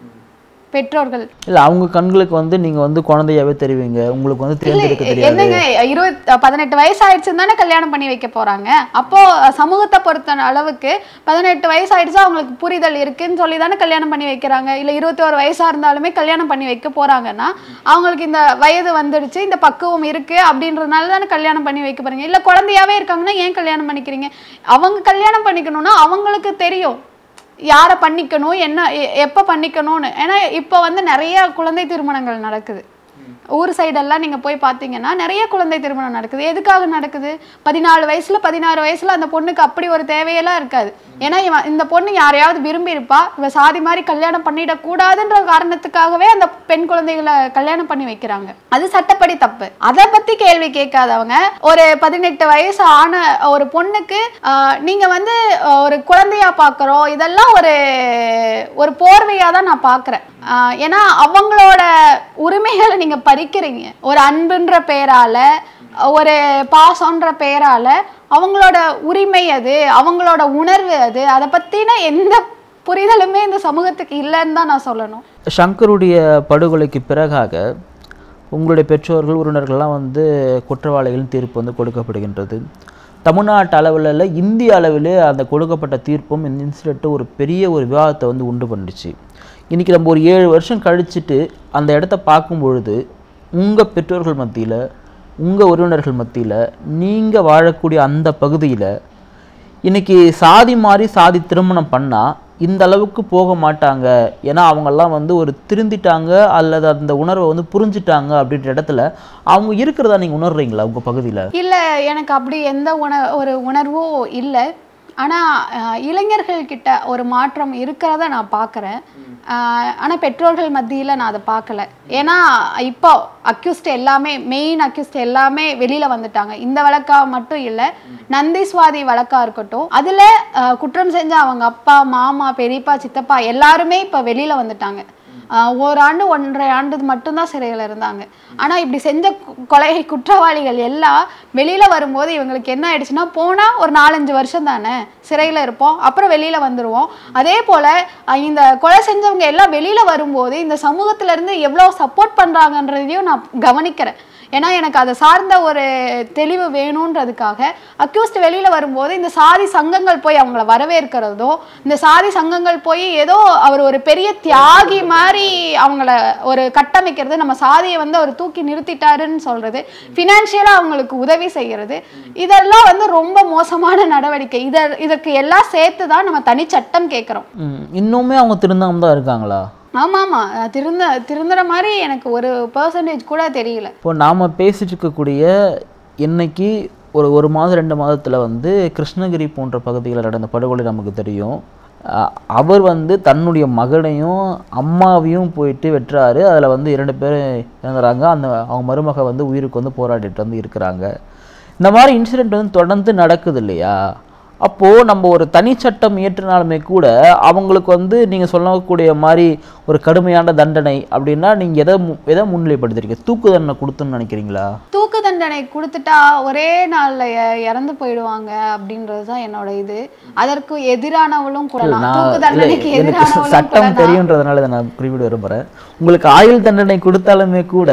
பெற்றோர்கள் இல்லை அவங்க கண்களுக்கு வந்து நீங்கள் வந்து குழந்தையாவே தெரிவிங்க உங்களுக்கு வந்து தேர்ந்தெடுக்க தெரியாது என்னங்க இருபத் பதினெட்டு வயசு ஆயிடுச்சுன்னு தானே கல்யாணம் பண்ணி வைக்க போறாங்க அப்போ சமூகத்தை பொறுத்த அளவுக்கு பதினெட்டு வயசு ஆயிடுச்சு அவங்களுக்கு புரிதல் இருக்குன்னு சொல்லி தானே கல்யாணம் பண்ணி வைக்கிறாங்க இல்ல இருபத்தி ஒரு வயசா இருந்தாலுமே கல்யாணம் பண்ணி வைக்க போறாங்கன்னா அவங்களுக்கு இந்த வயது வந்துடுச்சு இந்த பக்குவம் இருக்கு அப்படின்றதுனால தானே கல்யாணம் பண்ணி வைக்க போறீங்க இல்ல குழந்தையாவே இருக்காங்கன்னா ஏன் கல்யாணம் பண்ணிக்கிறீங்க அவங்க கல்யாணம் பண்ணிக்கணும்னா அவங்களுக்கு தெரியும் யாரை பண்ணிக்கணும் என்ன எ- எப்ப பண்ணிக்கணும்னு ஏன்னா இப்போ வந்து நிறைய குழந்தை திருமணங்கள் நடக்குது ஊர் சைடெல்லாம் நீங்க போய் பார்த்தீங்கன்னா நிறைய குழந்தை திருமணம் நடக்குது எதுக்காக நடக்குது பதினாலு வயசுல பதினாறு வயசுல அந்த பொண்ணுக்கு அப்படி ஒரு தேவையெல்லாம் இருக்காது ஏன்னா இவன் இந்த பொண்ணு யாரையாவது விரும்பி இருப்பா இவ சாதி மாதிரி கல்யாணம் பண்ணிடக்கூடாதுன்ற காரணத்துக்காகவே அந்த பெண் குழந்தைகளை கல்யாணம் பண்ணி வைக்கிறாங்க அது சட்டப்படி தப்பு அதை பத்தி கேள்வி கேட்காதவங்க ஒரு பதினெட்டு வயசு ஆன ஒரு பொண்ணுக்கு ஆஹ், நீங்க வந்து ஆஹ், ஒரு குழந்தையா பார்க்குறோம் இதெல்லாம் ஒரு ஒரு போர்வையா தான் நான் பார்க்குறேன் ஏன்னா அவங்களோட உரிமைகளை நீங்க பறிக்கிறீங்க ஒரு அன்புன்ற பேரால ஒரு பாசம்ன்ற பேரால அவங்களோட உரிமை அது அவங்களோட உணர்வு அது அதை பத்தின எந்த புரிதலுமே இந்த சமூகத்துக்கு இல்லைன்னு தான் நான் சொல்லணும் சங்கருடைய படுகொலைக்கு பிறகாக உங்களுடைய பெற்றோர்கள் உறவினர்கள்லாம் வந்து குற்றவாளிகளின் தீர்ப்பு வந்து கொடுக்கப்படுகின்றது தமிழ்நாட்டு அளவில் இல்ல, இந்திய அளவிலே அந்த கொடுக்கப்பட்ட தீர்ப்பும் இந்த இன்சிடென்ட்டு ஒரு பெரிய ஒரு விவாதத்தை வந்து உண்டு பண்ணுச்சு இன்றைக்கி நம்ம ஒரு ஏழு வருஷம் கழிச்சிட்டு அந்த இடத்த பார்க்கும் பொழுது உங்கள் பெற்றோர்கள் மத்தியில் உங்கள் உறவினர்கள் மத்தியில் நீங்கள் வாழக்கூடிய அந்த பகுதியில் இன்னைக்கு சாதி மாறி சாதி திருமணம் பண்ணால் இந்த அளவுக்கு போக மாட்டாங்க ஏன்னா அவங்கெல்லாம் வந்து ஒரு திருந்திட்டாங்க அல்லது அந்த உணர்வை வந்து புரிஞ்சிட்டாங்க அப்படின்ற இடத்துல அவங்க இருக்கிறதா நீங்கள் உணர்றீங்களா உங்கள் பகுதியில் இல்ல எனக்கு அப்படி எந்த உண ஒரு உணர்வும் இல்லை ஆனா அஹ், இளைஞர்கள் கிட்ட ஒரு மாற்றம் இருக்கிறத நான் பார்க்குறேன் ஆனா பெற்றோர்கள் மத்தியில நான் அதை பார்க்கல ஏன்னா இப்போ அக்யூஸ்ட் எல்லாமே மெயின் அக்யூஸ்ட் எல்லாமே வெளியில வந்துட்டாங்க இந்த வழக்கா மட்டும் இல்லை நந்தீஸ்வாதி வழக்கா இருக்கட்டும் அதுல அஹ், குற்றம் செஞ்ச அவங்க அப்பா மாமா பெரியப்பா சித்தப்பா எல்லாருமே இப்ப வெளியில வந்துட்டாங்க ஆஹ் ஒரு ஆண்டு ஒன்றரை ஆண்டு மட்டும்தான் சிறையில் இருந்தாங்க ஆனால் இப்படி செஞ்ச கு- கொலை குற்றவாளிகள் எல்லாம் வெளியில் வரும்போது இவங்களுக்கு என்ன ஆயிடுச்சுன்னா போனால் ஒரு நாலஞ்சு வருஷம் தானே சிறையில் இருப்போம் அப்புறம் வெளியில் வந்துடுவோம் அதே போல் இந்த கொலை செஞ்சவங்க எல்லாம் வெளியில் வரும்போது இந்த சமூகத்துல இருந்து எவ்வளோ சப்போர்ட் பண்ணுறாங்கன்றதையும் நான் கவனிக்கிறேன் ஏன்னா எனக்கு அதை சார்ந்த ஒரு தெளிவு வேணுன்றதுக்காக அக்யூஸ்ட் வெளியில வரும்போது இந்த சாதி சங்கங்கள் போய் அவங்கள வரவேற்கிறதோ இந்த சாதி சங்கங்கள் போய் ஏதோ அவர் ஒரு பெரிய தியாகி மாதிரி அவங்கள ஒரு கட்டமைக்கிறது நம்ம சாதியை வந்து அவர் தூக்கி நிறுத்திட்டாருன்னு சொல்றது ஃபினான்ஷியலாக அவங்களுக்கு உதவி செய்யறது இதெல்லாம் வந்து ரொம்ப மோசமான நடவடிக்கை இத இதற்கு எல்லாம் சேர்த்து தான் நம்ம தனி சட்டம் கேட்குறோம் இன்னுமே அவங்க திருந்தாம தான் இருக்காங்களா ஆமா ஆமா அஹ் திருந்த திருந்துற மாதிரி எனக்கு ஒரு பர்சன்டேஜ் கூட தெரியல இப்போ நாம் பேசிட்டு இருக்கக்கூடிய இன்னைக்கு ஒரு ஒரு மாதம் ரெண்டு மாதத்தில் வந்து கிருஷ்ணகிரி போன்ற பகுதிகளில் நடந்த படுகொலை நமக்கு தெரியும் அஹ் அவர் வந்து தன்னுடைய மகனையும் அம்மாவையும் போயிட்டு வெட்டுறாரு அதில் வந்து இரண்டு பேர் இறந்துறாங்க அந்த அவங்க மருமக வந்து உயிருக்கு வந்து போராடிட்டு வந்து இருக்கிறாங்க இந்த மாதிரி இன்சிடெண்ட் வந்து தொடர்ந்து நடக்குது இல்லையா அப்போது நம்ம ஒரு தனி சட்டம் இயற்றினாலுமே கூட அவங்களுக்கு வந்து நீங்கள் சொல்லக்கூடிய மாதிரி ஒரு கடுமையான தண்டனை அப்படின்னா நீங்கள் எதை மு- எதை முன்னிலைப்படுத்துறீங்க தூக்கு தண்டனை கொடுத்துன்னு நினைக்கிறீங்களா தூக்கு தண்டனை கொடுத்துட்டா ஒரே நாள்ல இ- இறந்து போயிடுவாங்க அப்படின்றது தான் என்னோட இது அதற்கு எதிரானவளும் கூட நான் நான் தூக்கு இல்லை தண்டனைக்கு எனக்கு எதிரானவளும் கூட சட்டம் நான். தெரியுன்றதுனால இதை நான் குறிப்பிட விரும்புகிறேன் உங்களுக்கு ஆயுள் தண்டனை கொடுத்தாலுமே கூட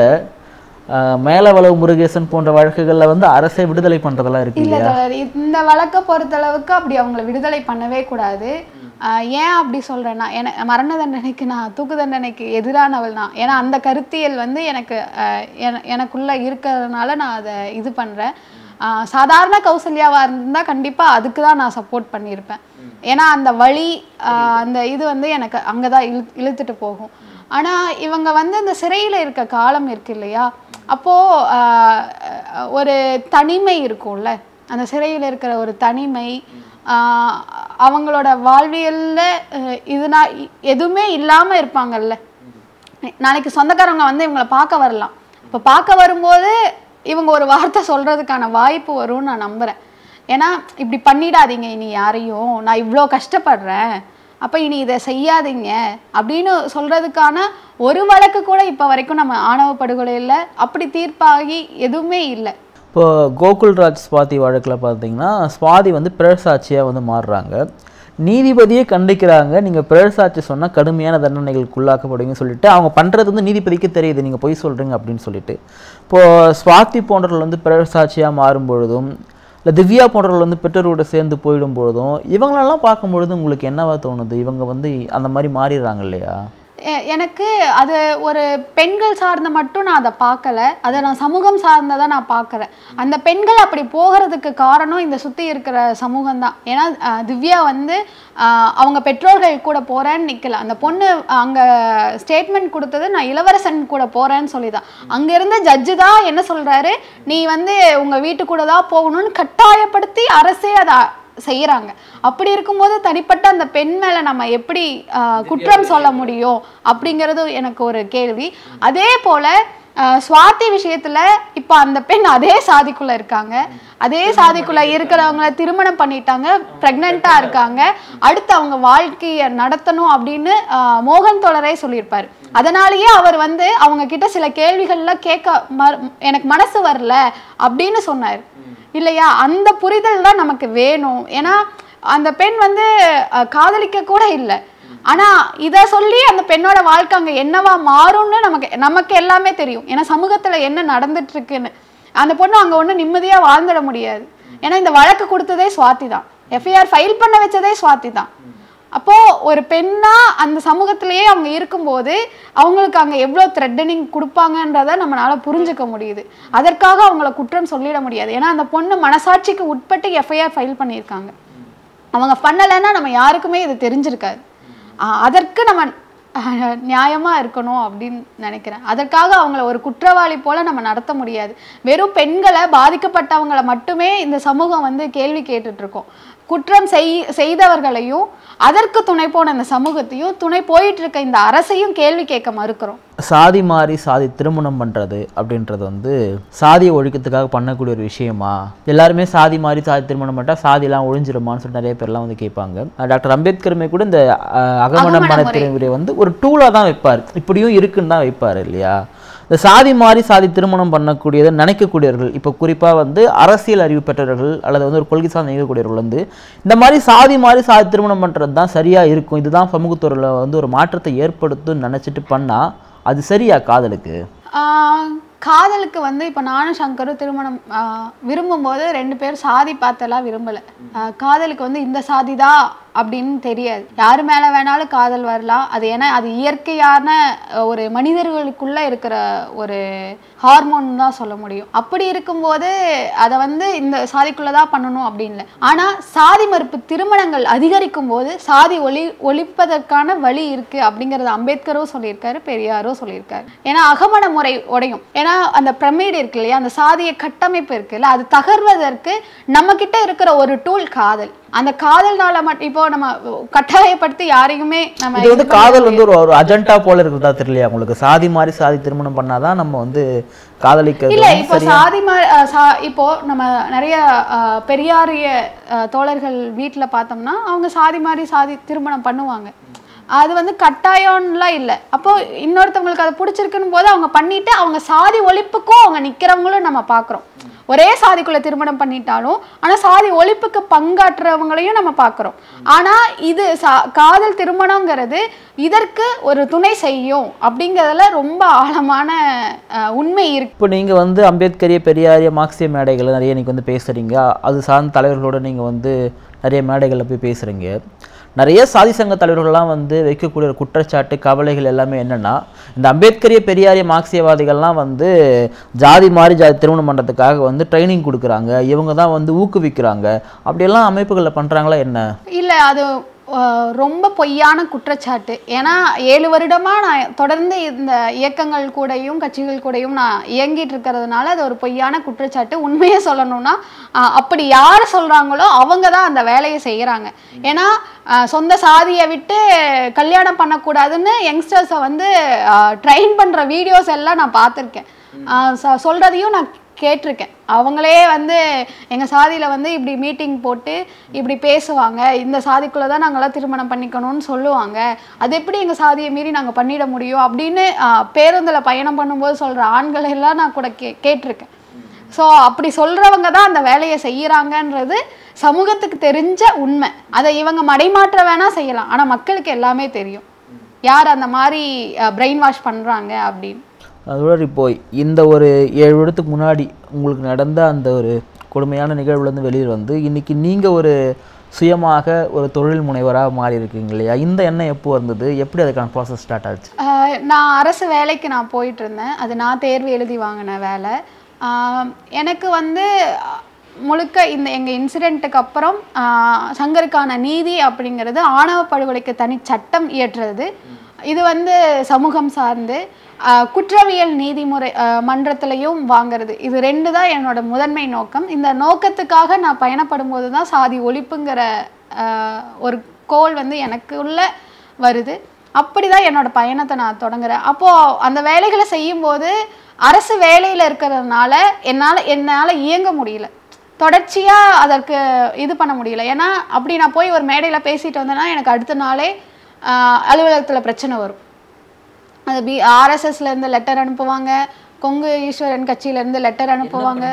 ஆஹ், மேலவளவு முருகேசன் போன்ற வழக்குகளில் வந்து அரசை விடுதலை பண்ணுறதெல்லாம் இருக்கு இல்ல இல்லையா தோழர் இந்த வழக்கை பொறுத்தளவுக்கு அப்படி அவங்கள விடுதலை பண்ணவே கூடாது ஆஹ் ஏன் அப்படி சொல்றேன்னா என மரண தண்டனைக்கு நான் தூக்கு தண்டனைக்கு எதிரானவள் தான் ஏன்னா அந்த கருத்தியல் வந்து எனக்கு ஆஹ் என- எனக்குள்ள இருக்கிறதுனால நான் அதை இது பண்றேன் ஆஹ் சாதாரண கௌசல்யாவா இருந்தா கண்டிப்பா அதுக்கு தான் நான் சப்போர்ட் பண்ணியிருப்பேன் ஏன்னா அந்த வழி ஆஹ் அந்த இது வந்து எனக்கு அங்கதான் இழு இழுத்துட்டு போகும் ஆனா இவங்க வந்து அந்த சிறையில இருக்க காலம் இருக்கு இல்லையா அப்போ ஆஹ் அஹ் ஒரு தனிமை இருக்கும்ல அந்த சிறையில் இருக்கிற ஒரு தனிமை ஆஹ் அவங்களோட வாழ்வியல்ல அஹ் இதுனா இ- எதுவுமே இல்லாம இருப்பாங்கல்ல நாளைக்கு சொந்தக்காரங்க வந்து இவங்கள பார்க்க வரலாம் இப்போ பார்க்க வரும்போது இவங்க ஒரு வார்த்தை சொல்றதுக்கான வாய்ப்பு வரும்னு நான் நம்புறேன் ஏன்னா இப்படி பண்ணிடாதீங்க இனி யாரையும் நான் இவ்வளோ கஷ்டப்படுறேன் அப்போ இனி இதை செய்யாதீங்க அப்படின்னு சொல்றதுக்கான ஒரு வழக்கு கூட இப்போ வரைக்கும் நம்ம ஆணவ படுகொலையில் அப்படி தீர்ப்பாகி எதுவுமே இல்லை இப்போ கோகுல்ராஜ் ஸ்வாதி வழக்கில் பார்த்தீங்கன்னா ஸ்வாதி வந்து பிறசாட்சியாக வந்து மாறுறாங்க நீதிபதியே கண்டிக்கிறாங்க நீங்கள் பிறசாட்சி சொன்னால் கடுமையான தண்டனைகளுக்கு உள்ளாக்கப்படுவீங்கன்னு சொல்லிட்டு அவங்க பண்ணுறது வந்து நீதிபதிக்கு தெரியுது நீங்கள் பொய் சொல்கிறீங்க அப்படின்னு சொல்லிட்டு இப்போது ஸ்வாதி போன்றவர்கள் வந்து பிறசாட்சியாக மாறும் பொழுதும் இல்லை திவ்யா போன்றவர்கள் வந்து பெற்றோரோட சேர்ந்து போயிடும் பொழுதும் இவங்களெல்லாம் பார்க்கும்பொழுது உங்களுக்கு என்னவா தோணுது இவங்க வந்து அந்த மாதிரி மாறிடுறாங்க இல்லையா எ- எனக்கு அது ஒரு பெண்கள் சார்ந்த மட்டும் நான் அதை பார்க்கல அதை நான் சமூகம் சார்ந்ததை நான் பார்க்குறேன் அந்த பெண்கள் அப்படி போகிறதுக்கு காரணம் இந்த சுற்றி இருக்கிற சமூகம் தான் ஏன்னா அஹ், திவ்யா வந்து அஹ், அவங்க பெற்றோர்கள் கூட போகிறேன்னு நிற்கல அந்த பொண்ணு அங்கே ஸ்டேட்மெண்ட் கொடுத்தது நான் இளவரசன் கூட போகிறேன்னு சொல்லி தான் அங்கே இருந்த ஜட்ஜு தான் என்ன சொல்கிறாரு நீ வந்து உங்கள் வீட்டு கூட தான் போகணும்னு கட்டாயப்படுத்தி அரசே அதை செய்யறாங்க அப்படி இருக்கும்போது தனிப்பட்ட அந்த பெண் மேல நம்ம எப்படி ஆஹ், குற்றம் சொல்ல முடியும் அப்படிங்கிறது எனக்கு ஒரு கேள்வி அதே போல ஆஹ், சுவாதி விஷயத்துல இப்ப அந்த பெண் அதே சாதிக்குள்ள இருக்காங்க அதே சாதிக்குள்ள இருக்கிறவங்கள திருமணம் பண்ணிட்டாங்க பிரெக்னெண்டா இருக்காங்க அடுத்து அவங்க வாழ்க்கையை நடத்தணும் அப்படின்னு ஆஹ், மோகன் தோழரே சொல்லியிருப்பாரு அதனாலேயே அவர் வந்து அவங்க கிட்ட சில கேள்விகள்ல கேட்க ம- எனக்கு மனசு வரல அப்படின்னு சொன்னார் இல்லையா அந்த புரிதல் தான் நமக்கு வேணும் ஏன்னா அந்த பெண் வந்து அஹ், காதலிக்க கூட இல்லை ஆனா இத சொல்லி அந்த பெண்ணோட வாழ்க்கை அங்க என்னவா மாறும்னு நமக்கு நமக்கு எல்லாமே தெரியும் ஏன்னா சமூகத்துல என்ன நடந்துட்டு இருக்குன்னு அந்த பொண்ணு அங்க ஒண்ணு நிம்மதியா வாழ்ந்துட முடியாது ஏன்னா இந்த வழக்கு கொடுத்ததே சுவாதி தான் எஃப்ஐஆர் ஃபைல் பண்ண வச்சதே சுவாதி தான் அப்போ ஒரு பெண்ணா அந்த சமூகத்திலேயே அவங்க இருக்கும்போது அவங்களுக்கு அங்க எவ்வளவு த்ரெட்டனிங் கொடுப்பாங்கன்றத நம்மளால புரிஞ்சுக்க முடியுது அதற்காக அவங்கள குற்றம் சொல்லிட முடியாது ஏன்னா அந்த பொண்ணு மனசாட்சிக்கு உட்பட்டு எஃப்ஐஆர் ஃபைல் பண்ணியிருக்காங்க அவங்க பண்ணலைன்னா நம்ம யாருக்குமே இது தெரிஞ்சிருக்காது ஆஹ் அதற்கு நம்ம ஆஹ், நியாயமா இருக்கணும் அப்படின்னு நினைக்கிறேன் அதற்காக அவங்கள ஒரு குற்றவாளி போல நம்ம நடத்த முடியாது வெறும் பெண்களை பாதிக்கப்பட்டவங்களை மட்டுமே இந்த சமூகம் வந்து கேள்வி கேட்டுட்டு இருக்கோம் குற்றம் செய் செய்தவர்களையும் அதற்கு துணை போன இந்த சமூகத்தையும் துணை போயிட்டு இருக்க இந்த அரசையும் கேள்வி கேட்க மறுக்கிறோம் சாதி மாறி சாதி திருமணம் பண்ணுறது அப்படின்றது வந்து சாதியை ஒழிக்கிறதுக்காக பண்ணக்கூடிய ஒரு விஷயமா எல்லாருமே சாதி மாறி சாதி திருமணம் பண்ணிட்டா சாதிலாம் ஒழிஞ்சிருமான்னு சொல்லிட்டு நிறைய பேர்லாம் வந்து கேட்பாங்க அஹ் டாக்டர் அம்பேத்கருமே கூட இந்த அஹ், அகமண அகமண மனத்திரை வந்து ஒரு டூலாக தான் வைப்பார் இப்படியும் இருக்குன்னு தான் வைப்பார் இல்லையா இந்த சாதி மாறி சாதி திருமணம் பண்ணக்கூடியதை நினைக்கக்கூடியவர்கள் இப்போ குறிப்பாக வந்து அரசியல் அறிவு பெற்றவர்கள் அல்லது வந்து ஒரு கொள்கை சார்ந்து நினைக்கக்கூடியவர்கள் வந்து இந்த மாதிரி சாதி மாறி சாதி திருமணம் பண்ணுறது தான் சரியாக இருக்கும் இதுதான் சமூகத்துறையில் வந்து ஒரு மாற்றத்தை ஏற்படுத்தும்னு நினச்சிட்டு பண்ணால் அது சரியா காதலுக்கு ஆஹ் காதலுக்கு வந்து இப்போ நானும் சங்கரும் திருமணம் ஆஹ் விரும்பும்போது ரெண்டு பேரும் சாதி பார்த்தெல்லாம் விரும்பலை ஆஹ் காதலுக்கு வந்து இந்த சாதி தான் அப்படின்னு தெரியாது யார் மேலே வேணாலும் காதல் வரலாம் அது ஏன்னா அது இயற்கையான அஹ், ஒரு மனிதர்களுக்குள்ள இருக்கிற ஒரு ஹார்மோன் தான் சொல்ல முடியும் அப்படி இருக்கும்போது அதை வந்து இந்த சாதிக்குள்ள தான் பண்ணணும் அப்படின்னு இல்லை ஆனால் சாதி மறுப்பு திருமணங்கள் அதிகரிக்கும் போது சாதி ஒளி ஒழிப்பதற்கான வழி இருக்கு அப்படிங்கறது அம்பேத்கரும் சொல்லியிருக்காரு பெரியாரும் சொல்லியிருக்காரு ஏன்னா அகமண முறை உடையும் ஏன்னா அந்த பிரமிடு இருக்கு இல்லையா அந்த சாதிய கட்டமைப்பு இருக்குல்ல அது தகர்வதற்கு நம்ம கிட்ட இருக்கிற ஒரு டூல் காதல் அந்த காதல்னால மட்டும் இப்போ நம்ம கட்டாயப்படுத்தி யாரையுமே நம்ம இது வந்து இது பண்ண காதல் வந்து ஒரு ஒரு அஜெண்டா போல இருக்கிறதா தெரியலையா உங்களுக்கு சாதி மாதிரி சாதி திருமணம் பண்ணாதான் நம்ம வந்து காதலிக்கிறது இல்ல வந்து இப்போ சரியா- சாதி மா- அஹ் சா- இப்போ நம்ம நிறைய அஹ், பெரியாரிய அஹ், தோழர்கள் வீட்ல பார்த்தோம்னா அவங்க சாதி மாதிரி சாதி திருமணம் பண்ணுவாங்க அது வந்து கட்டாயம்லாம் இல்லை அப்போ இன்னொருத்தவங்களுக்கு அது பிடிச்சிருக்குன்னு போது அவங்க பண்ணிட்டு அவங்க சாதி ஒழிப்புக்கும் அவங்க நிக்கிறவங்களும் நம்ம பார்க்குறோம் ஒரே சாதிக்குள்ள திருமணம் பண்ணிட்டாலும் ஆனா சாதி ஒழிப்புக்கு பங்காற்றுறவங்களையும் நம்ம பார்க்குறோம் ஆனா இது சா- காதல் திருமணங்கிறது இதற்கு ஒரு துணை செய்யும் அப்படிங்கிறதுல ரொம்ப ஆழமான அஹ், உண்மை இருக்கு இப்போ நீங்க வந்து அம்பேத்கரிய பெரியாரிய மார்க்சிய மேடைகளை நிறைய இன்னைக்கு வந்து பேசுறீங்க அது சார்ந்த தலைவர்களோட நீங்க வந்து நிறைய மேடைகளில் போய் பேசுறீங்க நிறைய சாதி சங்க தலைவர்கள்லாம் வந்து வைக்கக்கூடிய ஒரு குற்றச்சாட்டு கவலைகள் எல்லாமே என்னன்னா இந்த அம்பேத்கரிய பெரியாரிய மார்க்சியவாதிகள்லாம் வந்து ஜாதி மாதிரி ஜாதி திருமணம் பண்ணுறதுக்காக வந்து ட்ரைனிங் கொடுக்குறாங்க இவங்க தான் வந்து ஊக்குவிக்கிறாங்க அப்படியெல்லாம் அமைப்புகளில் பண்ணுறாங்களா என்ன இல்லை அது அஹ், ரொம்ப பொய்யான குற்றச்சாட்டு ஏன்னா ஏழு வருடமா நான் தொடர்ந்து இந்த இயக்கங்கள் கூடயும் கட்சிகள் கூடயும் நான் இயங்கிட்டு இருக்கிறதுனால அது ஒரு பொய்யான குற்றச்சாட்டு உண்மையை சொல்லணும்னா அஹ், அப்படி யார் சொல்றாங்களோ அவங்க தான் அந்த வேலையை செய்யறாங்க ஏன்னா அஹ், சொந்த சாதியை விட்டு கல்யாணம் பண்ணக்கூடாதுன்னு யங்ஸ்டர்ஸை வந்து ட்ரெயின் பண்ற வீடியோஸ் எல்லாம் நான் பார்த்துருக்கேன் அஹ், சொ- சொல்றதையும் நான் கேட்டிருக்கேன் அவங்களே வந்து எங்கள் சாதியில் வந்து இப்படி மீட்டிங் போட்டு இப்படி பேசுவாங்க இந்த சாதிக்குள்ளே தான் நாங்களாம் திருமணம் பண்ணிக்கணும்னு சொல்லுவாங்க அது எப்படி எங்கள் சாதியை மீறி நாங்கள் பண்ணிட முடியும் அப்படின்னு பேருந்தில் பயணம் பண்ணும்போது சொல்கிற ஆண்களை எல்லாம் நான் கூட கே கேட்டிருக்கேன் ஸோ அப்படி சொல்கிறவங்க தான் அந்த வேலையை செய்கிறாங்கன்றது சமூகத்துக்கு தெரிஞ்ச உண்மை அதை இவங்க மடைமாற்ற வேணால் செய்யலாம் ஆனால் மக்களுக்கு எல்லாமே தெரியும் யார் அந்த மாதிரி பிரெயின் வாஷ் பண்ணுறாங்க அப்படின்னு அதோட இப்போ இந்த ஒரு ஏழு வருடத்துக்கு முன்னாடி உங்களுக்கு நடந்த அந்த ஒரு கொடுமையான நிகழ்வுலேருந்து வெளியில் வந்து இன்னைக்கு நீங்கள் ஒரு சுயமாக ஒரு தொழில் முனைவராக மாறி இருக்கீங்க இல்லையா இந்த எண்ணம் எப்போ வந்தது எப்படி அதுக்கான ப்ராசஸ் ஸ்டார்ட் ஆச்சு ஆஹ் நான் அரசு வேலைக்கு நான் போயிட்டு இருந்தேன் அது நான் தேர்வு எழுதி வாங்கின வேலை ஆஹ் எனக்கு வந்து அஹ், முழுக்க இந்த எங்கள் இன்சிடெண்ட்டுக்கு அப்புறம் ஆஹ், சங்கருக்கான நீதி அப்படிங்கிறது ஆணவ படுகொலைக்கு தனி சட்டம் இயற்றுறது இது வந்து சமூகம் சார்ந்து ஆஹ், குற்றவியல் நீதிமுறை ஆஹ், மன்றத்திலையும் வாங்குறது இது ரெண்டு தான் என்னோட முதன்மை நோக்கம் இந்த நோக்கத்துக்காக நான் பயணப்படும் போது தான் சாதி ஒழிப்புங்கிற ஆஹ், ஒரு கோல் வந்து எனக்குள்ள வருது அப்படிதான் என்னோட பயணத்தை நான் தொடங்குறேன் அப்போ அந்த வேலைகளை செய்யும்போது அரசு வேலையில இருக்கிறதுனால என்னால் என்னால் இயங்க முடியல தொடர்ச்சியா அதற்கு இது பண்ண முடியல ஏன்னா அப்படி நான் போய் ஒரு மேடையில பேசிட்டு வந்தேன்னா எனக்கு அடுத்த நாளே ஆஹ், அலுவலகத்துல பிரச்சனை வரும் அது பி ஆர்எஸ்எஸ்ல இருந்து லெட்டர் அனுப்புவாங்க கொங்கு ஈஸ்வரன் கட்சியில இருந்து லெட்டர் அனுப்புவாங்க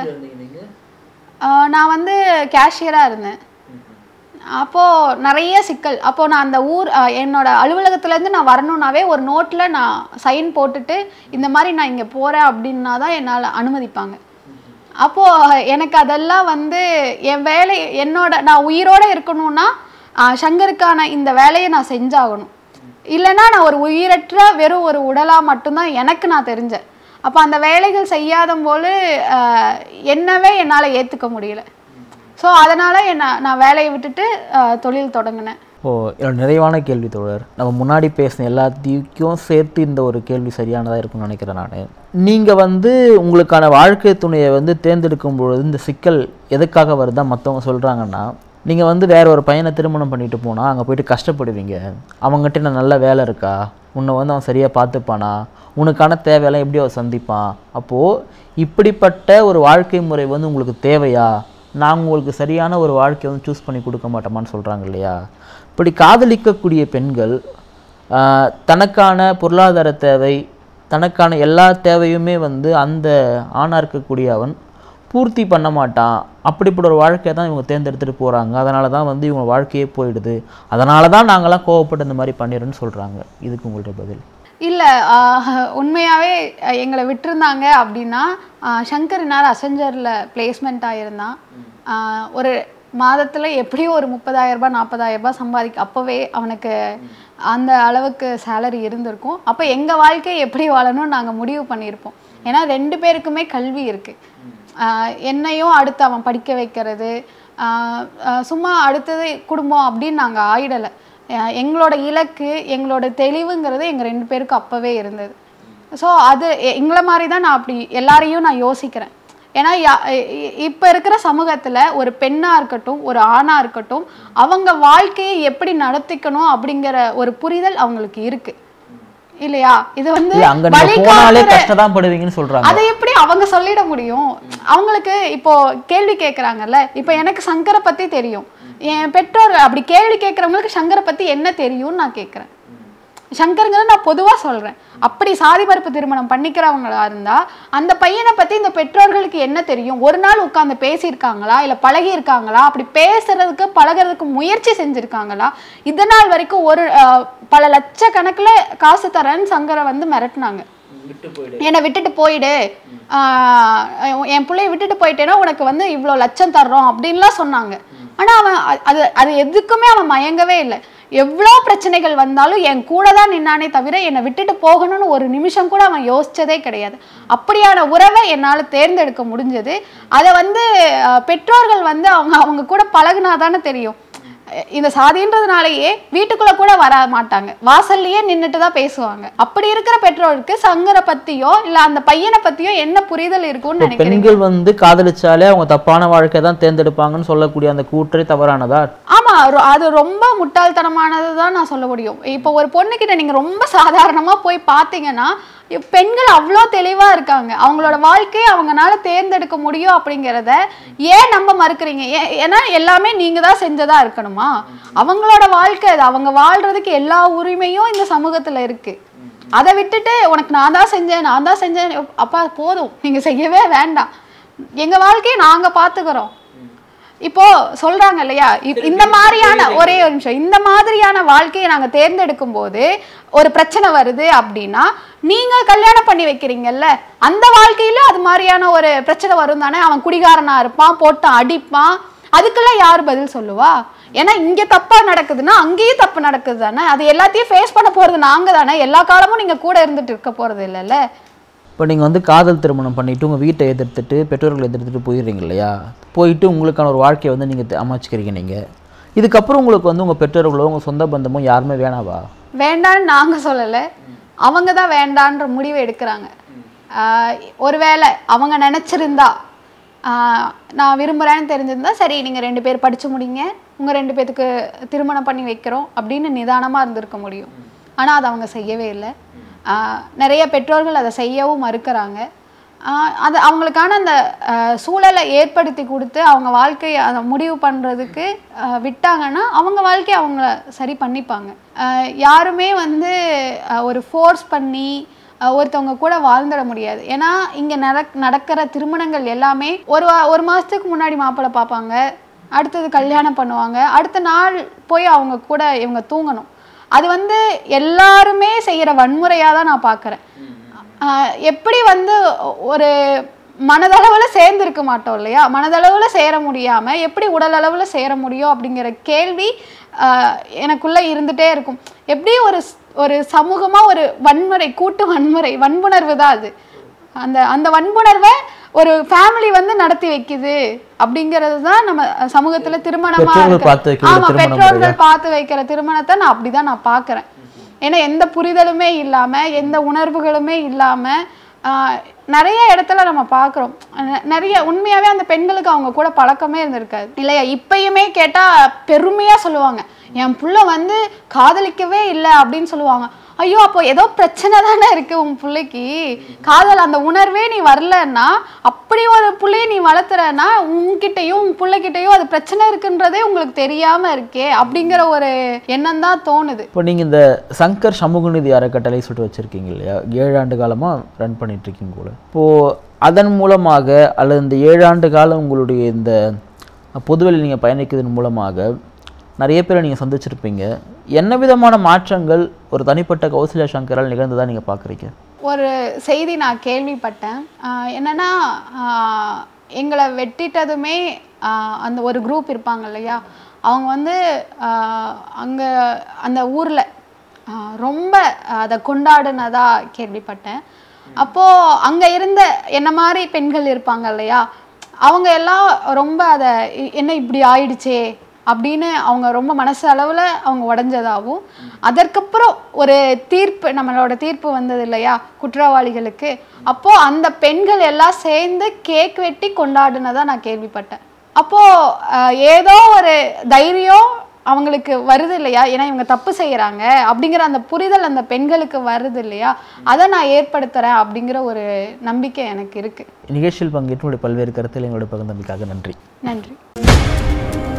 ஆஹ், நான் வந்து கேஷியரா இருந்தேன் அப்போ நிறைய சிக்கல் அப்போ நான் அந்த ஊர் அஹ், என்னோட அலுவலகத்துல இருந்து நான் வரணும்னாவே ஒரு நோட்ல நான் சைன் போட்டுட்டு இந்த மாதிரி நான் இங்க போறேன் அப்படின்னா தான் என்னால அனுமதிப்பாங்க அப்போ எனக்கு அதெல்லாம் வந்து என் வேலை என்னோட நான் உயிரோட இருக்கணும்னா அஹ், சங்கருக்கான இந்த வேலையை நான் செஞ்சாகணும் இல்லைன்னா நான் ஒரு உயிரற்ற வெறும் ஒரு உடலா மட்டும்தான் எனக்கு நான் தெரிஞ்சேன் அப்போ அந்த வேலைகள் செய்யாத போது அஹ், என்னவே என்னால் ஏற்றுக்க முடியல ஸோ அதனால் என்ன நான் வேலையை விட்டுட்டு அஹ், தொழில் தொடங்கினேன் ஓ என்னோட நிறைவான கேள்வி தோழர் நம்ம முன்னாடி பேசின எல்லாத்தையும் சேர்த்து இந்த ஒரு கேள்வி சரியானதாக இருக்கும்னு நினைக்கிறேன் நான் நீங்கள் வந்து உங்களுக்கான வாழ்க்கை துணையை வந்து தேர்ந்தெடுக்கும் பொழுது இந்த சிக்கல் எதுக்காக வருதா மற்றவங்க சொல்கிறாங்கன்னா நீங்கள் வந்து வேற ஒரு பையனை திருமணம் பண்ணிட்டு போனால் அங்கே போயிட்டு கஷ்டப்படுவீங்க அவங்ககிட்ட நான் நல்ல வேலை இருக்கா உன்னை வந்து அவன் சரியாக பார்த்துப்பானா உனக்கான தேவையெல்லாம் எப்படி அவன் சந்திப்பான் அப்போது இப்படிப்பட்ட ஒரு வாழ்க்கை முறை வந்து உங்களுக்கு தேவையா நான் உங்களுக்கு சரியான ஒரு வாழ்க்கையை வந்து சூஸ் பண்ணி கொடுக்க மாட்டோமான்னு சொல்கிறாங்க இல்லையா இப்படி காதலிக்கக்கூடிய பெண்கள் ஆஹ், தனக்கான பொருளாதார தேவை தனக்கான எல்லா தேவையுமே வந்து அந்த ஆணாக இருக்கக்கூடிய அவன் பூர்த்தி பண்ண மாட்டான் அப்படிப்பட்ட ஒரு வாழ்க்கையை தான் இவங்க தேர்ந்தெடுத்துட்டு போகிறாங்க அதனால தான் வந்து இவங்க வாழ்க்கையே போயிடுது அதனால தான் நாங்களாம் கோவப்பட்டு இந்த மாதிரி பண்ணிடுறோன்னு சொல்கிறாங்க இதுக்கு உங்கள்ட்ட பதில் இல்லை உண்மையாகவே எங்களை விட்டிருந்தாங்க அப்படின்னா ஆஹ், சங்கர் இன்னார் அசெஞ்சரில் பிளேஸ்மெண்ட் ஆகியிருந்தான் ஆஹ், ஒரு மாதத்தில் எப்படியும் ஒரு முப்பதாயிரம் ரூபாய் நாற்பதாயிரம் ரூபாய் சம்பாதிக்க அப்போவே அவனுக்கு அந்த அளவுக்கு சேலரி இருந்திருக்கும் அப்போ எங்கள் வாழ்க்கையை எப்படி வாழணும்னு நாங்கள் முடிவு பண்ணியிருப்போம் ஏன்னா ரெண்டு பேருக்குமே கல்வி இருக்குது ஆஹ் என்னையும் அடுத்து அவன் படிக்க வைக்கிறது ஆஹ் ஆஹ் சும்மா அடுத்தது குடும்பம் அப்படின்னு நாங்கள் ஆயிடலை ஆஹ் எங்களோட இலக்கு எங்களோட தெளிவுங்கிறது எங்கள் ரெண்டு பேருக்கும் அப்போவே இருந்தது ஸோ அது எ- எங்களை மாதிரி தான் நான் அப்படி எல்லாரையும் நான் யோசிக்கிறேன் ஏன்னா யா- இ- இ- இப்ப இருக்கிற சமூகத்துல ஒரு பெண்ணா இருக்கட்டும் ஒரு ஆணா இருக்கட்டும் அவங்க வாழ்க்கையை எப்படி நடத்திக்கணும் அப்படிங்கிற ஒரு புரிதல் அவங்களுக்கு இருக்கு இல்லையா இது வந்து இல்ல அங்க நீங்க போனாலே வழிகாட்டுற- கஷ்டம் தான் படுவீங்கன்னு சொல்றாங்க அதை எப்படி அவங்க சொல்லிட முடியும் அவங்களுக்கு இப்போ கேள்வி கேட்குறாங்கல்ல இப்போ எனக்கு சங்கரை பத்தி தெரியும் என் பெற்றோர் அப்படி கேள்வி கேட்குறவங்களுக்கு சங்கரை பத்தி என்ன தெரியும்னு நான் கேட்குறேன் சங்கருங்கிறத நான் பொதுவா சொல்றேன் அப்படி சாதி மறுப்பு திருமணம் பண்ணிக்கிறவங்களா இருந்தா அந்த பையனை பத்தி இந்த பெற்றோர்களுக்கு என்ன தெரியும் ஒரு நாள் உட்கார்ந்து பேசியிருக்காங்களா இல்ல பழகி இருக்காங்களா அப்படி பேசுறதுக்கு பழகுறதுக்கு முயற்சி செஞ்சிருக்காங்களா இது நாள் வரைக்கும் ஒரு அஹ், பல லட்சக்கணக்குல காசு தரேன்னு சங்கரை வந்து மிரட்டுனாங்க விட்டு போயிடு என்னை விட்டுட்டு போயிடு ஆஹ் என் பிள்ளைய விட்டுட்டு போயிட்டேன்னா உனக்கு வந்து இவ்வளோ லட்சம் தர்றோம் அப்படின்லாம் சொன்னாங்க ஆனா அவன் அ- அது அது எதுக்குமே அவன் மயங்கவே இல்லை எவ்வளோ பிரச்சனைகள் வந்தாலும் என் கூட தான் நின்னானே தவிர என்னை விட்டுட்டு போகணும்னு ஒரு நிமிஷம் கூட அவன் யோசிச்சதே கிடையாது அப்படியான உறவை என்னால் தேர்ந்தெடுக்க முடிஞ்சது அதை வந்து அஹ், பெற்றோர்கள் வந்து அவங்க அவங்க கூட பழகுனாதானே தெரியும் இந்த சாதின்றதுனாலயே வீட்டுக்குள்ள கூட வர மாட்டாங்க வாசல்லயே நின்னுட்டு தான் பேசுவாங்க அப்படி இருக்கிற பெற்றோருக்கு சங்கரை பத்தியோ இல்ல அந்த பையனை பத்தியோ என்ன புரிதல் இருக்கும்னு இப்போ நினைக்கிறீங்க பெண்கள் வந்து காதலிச்சாலே அவங்க தப்பான வாழ்க்கை தான் தேர்ந்தெடுப்பாங்கன்னு சொல்லக்கூடிய அந்த கூற்றே தவறானதா ஆமா ரொ- அது ரொம்ப முட்டாள்தனமானது தான் நான் சொல்ல முடியும் இப்போ ஒரு பொண்ணுகிட்ட நீங்க ரொம்ப சாதாரணமா போய் பார்த்தீங்கன்னா இ- பெண்கள் அவ்வளோ தெளிவா இருக்காங்க அவங்களோட வாழ்க்கையை அவங்கனால தேர்ந்தெடுக்க முடியும் அப்படிங்கிறத ஏன் நம்ப மறுக்கிறீங்க ஏ- ஏன்னா எல்லாமே நீங்க தான் செஞ்சதா இருக்கணுமா அவங்களோட வாழ்க்கை அது அவங்க வாழ்றதுக்கு எல்லா உரிமையும் இந்த சமூகத்துல இருக்கு அதை விட்டுட்டு உனக்கு நான் தான் செஞ்சேன் நான் தான் செஞ்சேன் அப்பா போதும் நீங்க செய்யவே வேண்டாம் எங்க வாழ்க்கையை நாங்க பாத்துக்கிறோம் இப்போ சொல்றாங்க இல்லையா இ- இந்த மாதிரியான ஒரே ஒரு நிமிஷம் இந்த மாதிரியான வாழ்க்கையை நாங்க தேர்ந்தெடுக்கும் போது ஒரு பிரச்சனை வருது அப்படின்னா நீங்க கல்யாணம் பண்ணி வைக்கிறீங்கல்ல அந்த வாழ்க்கையில அது மாதிரியான ஒரு பிரச்சனை வரும் தானே அவன் குடிகாரனா இருப்பான் போட்டு அடிப்பான் அதுக்கெல்லாம் யார் பதில் சொல்லுவா ஏன்னா இங்க தப்பா நடக்குதுன்னா அங்கேயும் தப்பு நடக்குது தானே அது எல்லாத்தையும் ஃபேஸ் பண்ண போறது நாங்க தானே எல்லா காலமும் நீங்க கூட இருந்துட்டு இருக்க போறது இல்லைல்ல இப்போ நீங்கள் வந்து காதல் திருமணம் பண்ணிட்டு உங்கள் வீட்டை எதிர்த்துட்டு பெற்றோர்களை எதிர்த்துட்டு போயிடுறீங்க இல்லையா போயிட்டு உங்களுக்கான ஒரு வாழ்க்கையை வந்து நீங்கள் அமைச்சிக்கிறீங்க நீங்கள் இதுக்கப்புறம் உங்களுக்கு வந்து உங்கள் பெற்றோர்களோ உங்கள் சொந்த பந்தமோ யாருமே வேணாவா வேண்டான்னு நாங்க சொல்லலை அவங்க தான் வேண்டான்ற முடிவை எடுக்கிறாங்க ஆஹ் ஒருவேளை அவங்க நினச்சிருந்தா நான் விரும்புகிறேன்னு தெரிஞ்சிருந்தா சரி நீங்கள் ரெண்டு பேர் படிச்சு முடிங்க உங்கள் ரெண்டு பேத்துக்கு திருமணம் பண்ணி வைக்கிறோம் அப்படின்னு நிதானமாக இருந்திருக்க முடியும் ஆனால் அதை அவங்க செய்யவே இல்லை ஆஹ் நிறைய பெற்றோர்கள் அதை செய்யவும் மறுக்கிறாங்க ஆஹ் அது அவங்களுக்கான அந்த ஆஹ் சூழலை ஏற்படுத்தி கொடுத்து அவங்க வாழ்க்கையை அதை முடிவு பண்ணுறதுக்கு விட்டாங்கன்னா அவங்க வாழ்க்கையை அவங்க சரி பண்ணிப்பாங்க ஆஹ் யாருமே வந்து ஆஹ் ஒரு ஃபோர்ஸ் பண்ணி ஆஹ் ஒருத்தவங்க கூட வாழ்ந்துட முடியாது ஏன்னா இங்கே நடக் நடக்கிற திருமணங்கள் எல்லாமே ஒரு வா- ஒரு மாதத்துக்கு முன்னாடி மாப்பிள்ளை பார்ப்பாங்க அடுத்தது கல்யாணம் பண்ணுவாங்க அடுத்த நாள் போய் அவங்க கூட இவங்க தூங்கணும் அது வந்து எல்லாருமே செய்கிற வன்முறையாக தான் நான் பார்க்குறேன் ஆஹ் எப்படி வந்து ஒரு மனதளவில் சேர்ந்திருக்க மாட்டோம் இல்லையா மனதளவில் சேர முடியாமல் எப்படி உடல் அளவில் சேர முடியும் அப்படிங்கிற கேள்வி ஆஹ் எனக்குள்ள இருந்துட்டே இருக்கும் எப்படி ஒரு ஸ்- ஒரு சமூகமாக ஒரு வன்முறை கூட்டு வன்முறை வன்புணர்வு தான் அது அந்த அந்த வன்புணர்வை ஒரு ஃபேமிலி வந்து நடத்தி வைக்குது அப்படிங்கிறது தான் நம்ம சமூகத்துல திருமணமா பெற்றோர்கள் இருக்கு பார்த்து வைக்கிற ஆமா திருமண பெற்றோர்கள் பார்த்து வைக்கிற திருமணத்தை நான் அப்படிதான் நான் பார்க்கறேன் ஏன்னா எந்த புரிதலுமே இல்லாம எந்த உணர்வுகளுமே இல்லாம ஆஹ், நிறைய இடத்துல நம்ம பார்க்குறோம் நிறைய உண்மையாவே அந்த பெண்களுக்கு அவங்க கூட பழக்கமே இருந்திருக்காது இல்லையா இப்பயுமே கேட்டா பெருமையா சொல்லுவாங்க என் புள்ள வந்து காதலிக்கவே இல்லை அப்படின்னு சொல்லுவாங்க ஐயோ அப்போ ஏதோ பிரச்சனை தானே இருக்கு உன் பிள்ளைக்கு காதல் அந்த உணர்வே நீ வரலன்னா அப்படி ஒரு பிள்ளைய நீ வளர்த்துறன்னா உன்கிட்டயும் உன் பிள்ளைகிட்டயும் அது பிரச்சனை இருக்குன்றதே உங்களுக்கு தெரியாம இருக்கே அப்படிங்கிற ஒரு எண்ணம் தான் தோணுது இப்போ நீங்கள் இந்த சங்கர் சமூக நீதி அறக்கட்டளை சொல்லிட்டு வச்சுருக்கீங்க இல்லையா ஏழு ஆண்டு காலமாக ரன் பண்ணிட்டு இருக்கீங்க கூட இப்போது அதன் மூலமாக அல்லது இந்த ஏழு ஆண்டு காலம் உங்களுடைய இந்த பொதுவெளி நீங்கள் பயணிக்கிறதன் மூலமாக நிறைய பேரை நீங்கள் சந்திச்சிருப்பீங்க என்ன விதமான மாற்றங்கள் ஒரு தனிப்பட்ட கௌசல்யா சங்கரால் நிகழ்ந்ததா நீங்கள் பார்க்குறீங்க ஒரு செய்தி நான் கேள்விப்பட்டேன் ஆஹ் என்னன்னா ஆஹ் எங்களை வெட்டிட்டதுமே ஆஹ் அந்த ஒரு குரூப் இருப்பாங்க இல்லையா அவங்க வந்து அங்கே அந்த ஊரில் ரொம்ப அதை கொண்டாடினதா கேள்விப்பட்டேன் அப்போது அங்கே இருந்த என்ன மாதிரி பெண்கள் இருப்பாங்க இல்லையா அவங்க எல்லாம் ரொம்ப அதை இ- என்ன இப்படி ஆயிடுச்சே அப்படின்னு அவங்க ரொம்ப மனசு அளவில் அவங்க உடஞ்சதாகவும் அதற்கப்புறம் ஒரு தீர்ப்பு நம்மளோட தீர்ப்பு வந்தது இல்லையா குற்றவாளிகளுக்கு அப்போது அந்த பெண்கள் எல்லாம் சேர்ந்து கேக் வெட்டி கொண்டாடினதா நான் கேள்விப்பட்டேன் அப்போது ஏதோ ஒரு தைரியம் அவங்களுக்கு வருது இல்லையா ஏன்னா இவங்க தப்பு செய்கிறாங்க அப்படிங்கிற அந்த புரிதல் அந்த பெண்களுக்கு வருது இல்லையா அதை நான் ஏற்படுத்துகிறேன் அப்படிங்கிற ஒரு நம்பிக்கை எனக்கு இருக்குது நிகழ்ச்சியில் பங்கேற்று உங்களுடைய பல்வேறு கருத்துக்களை எங்களோட பகிர்ந்தமைக்காக நன்றி நன்றி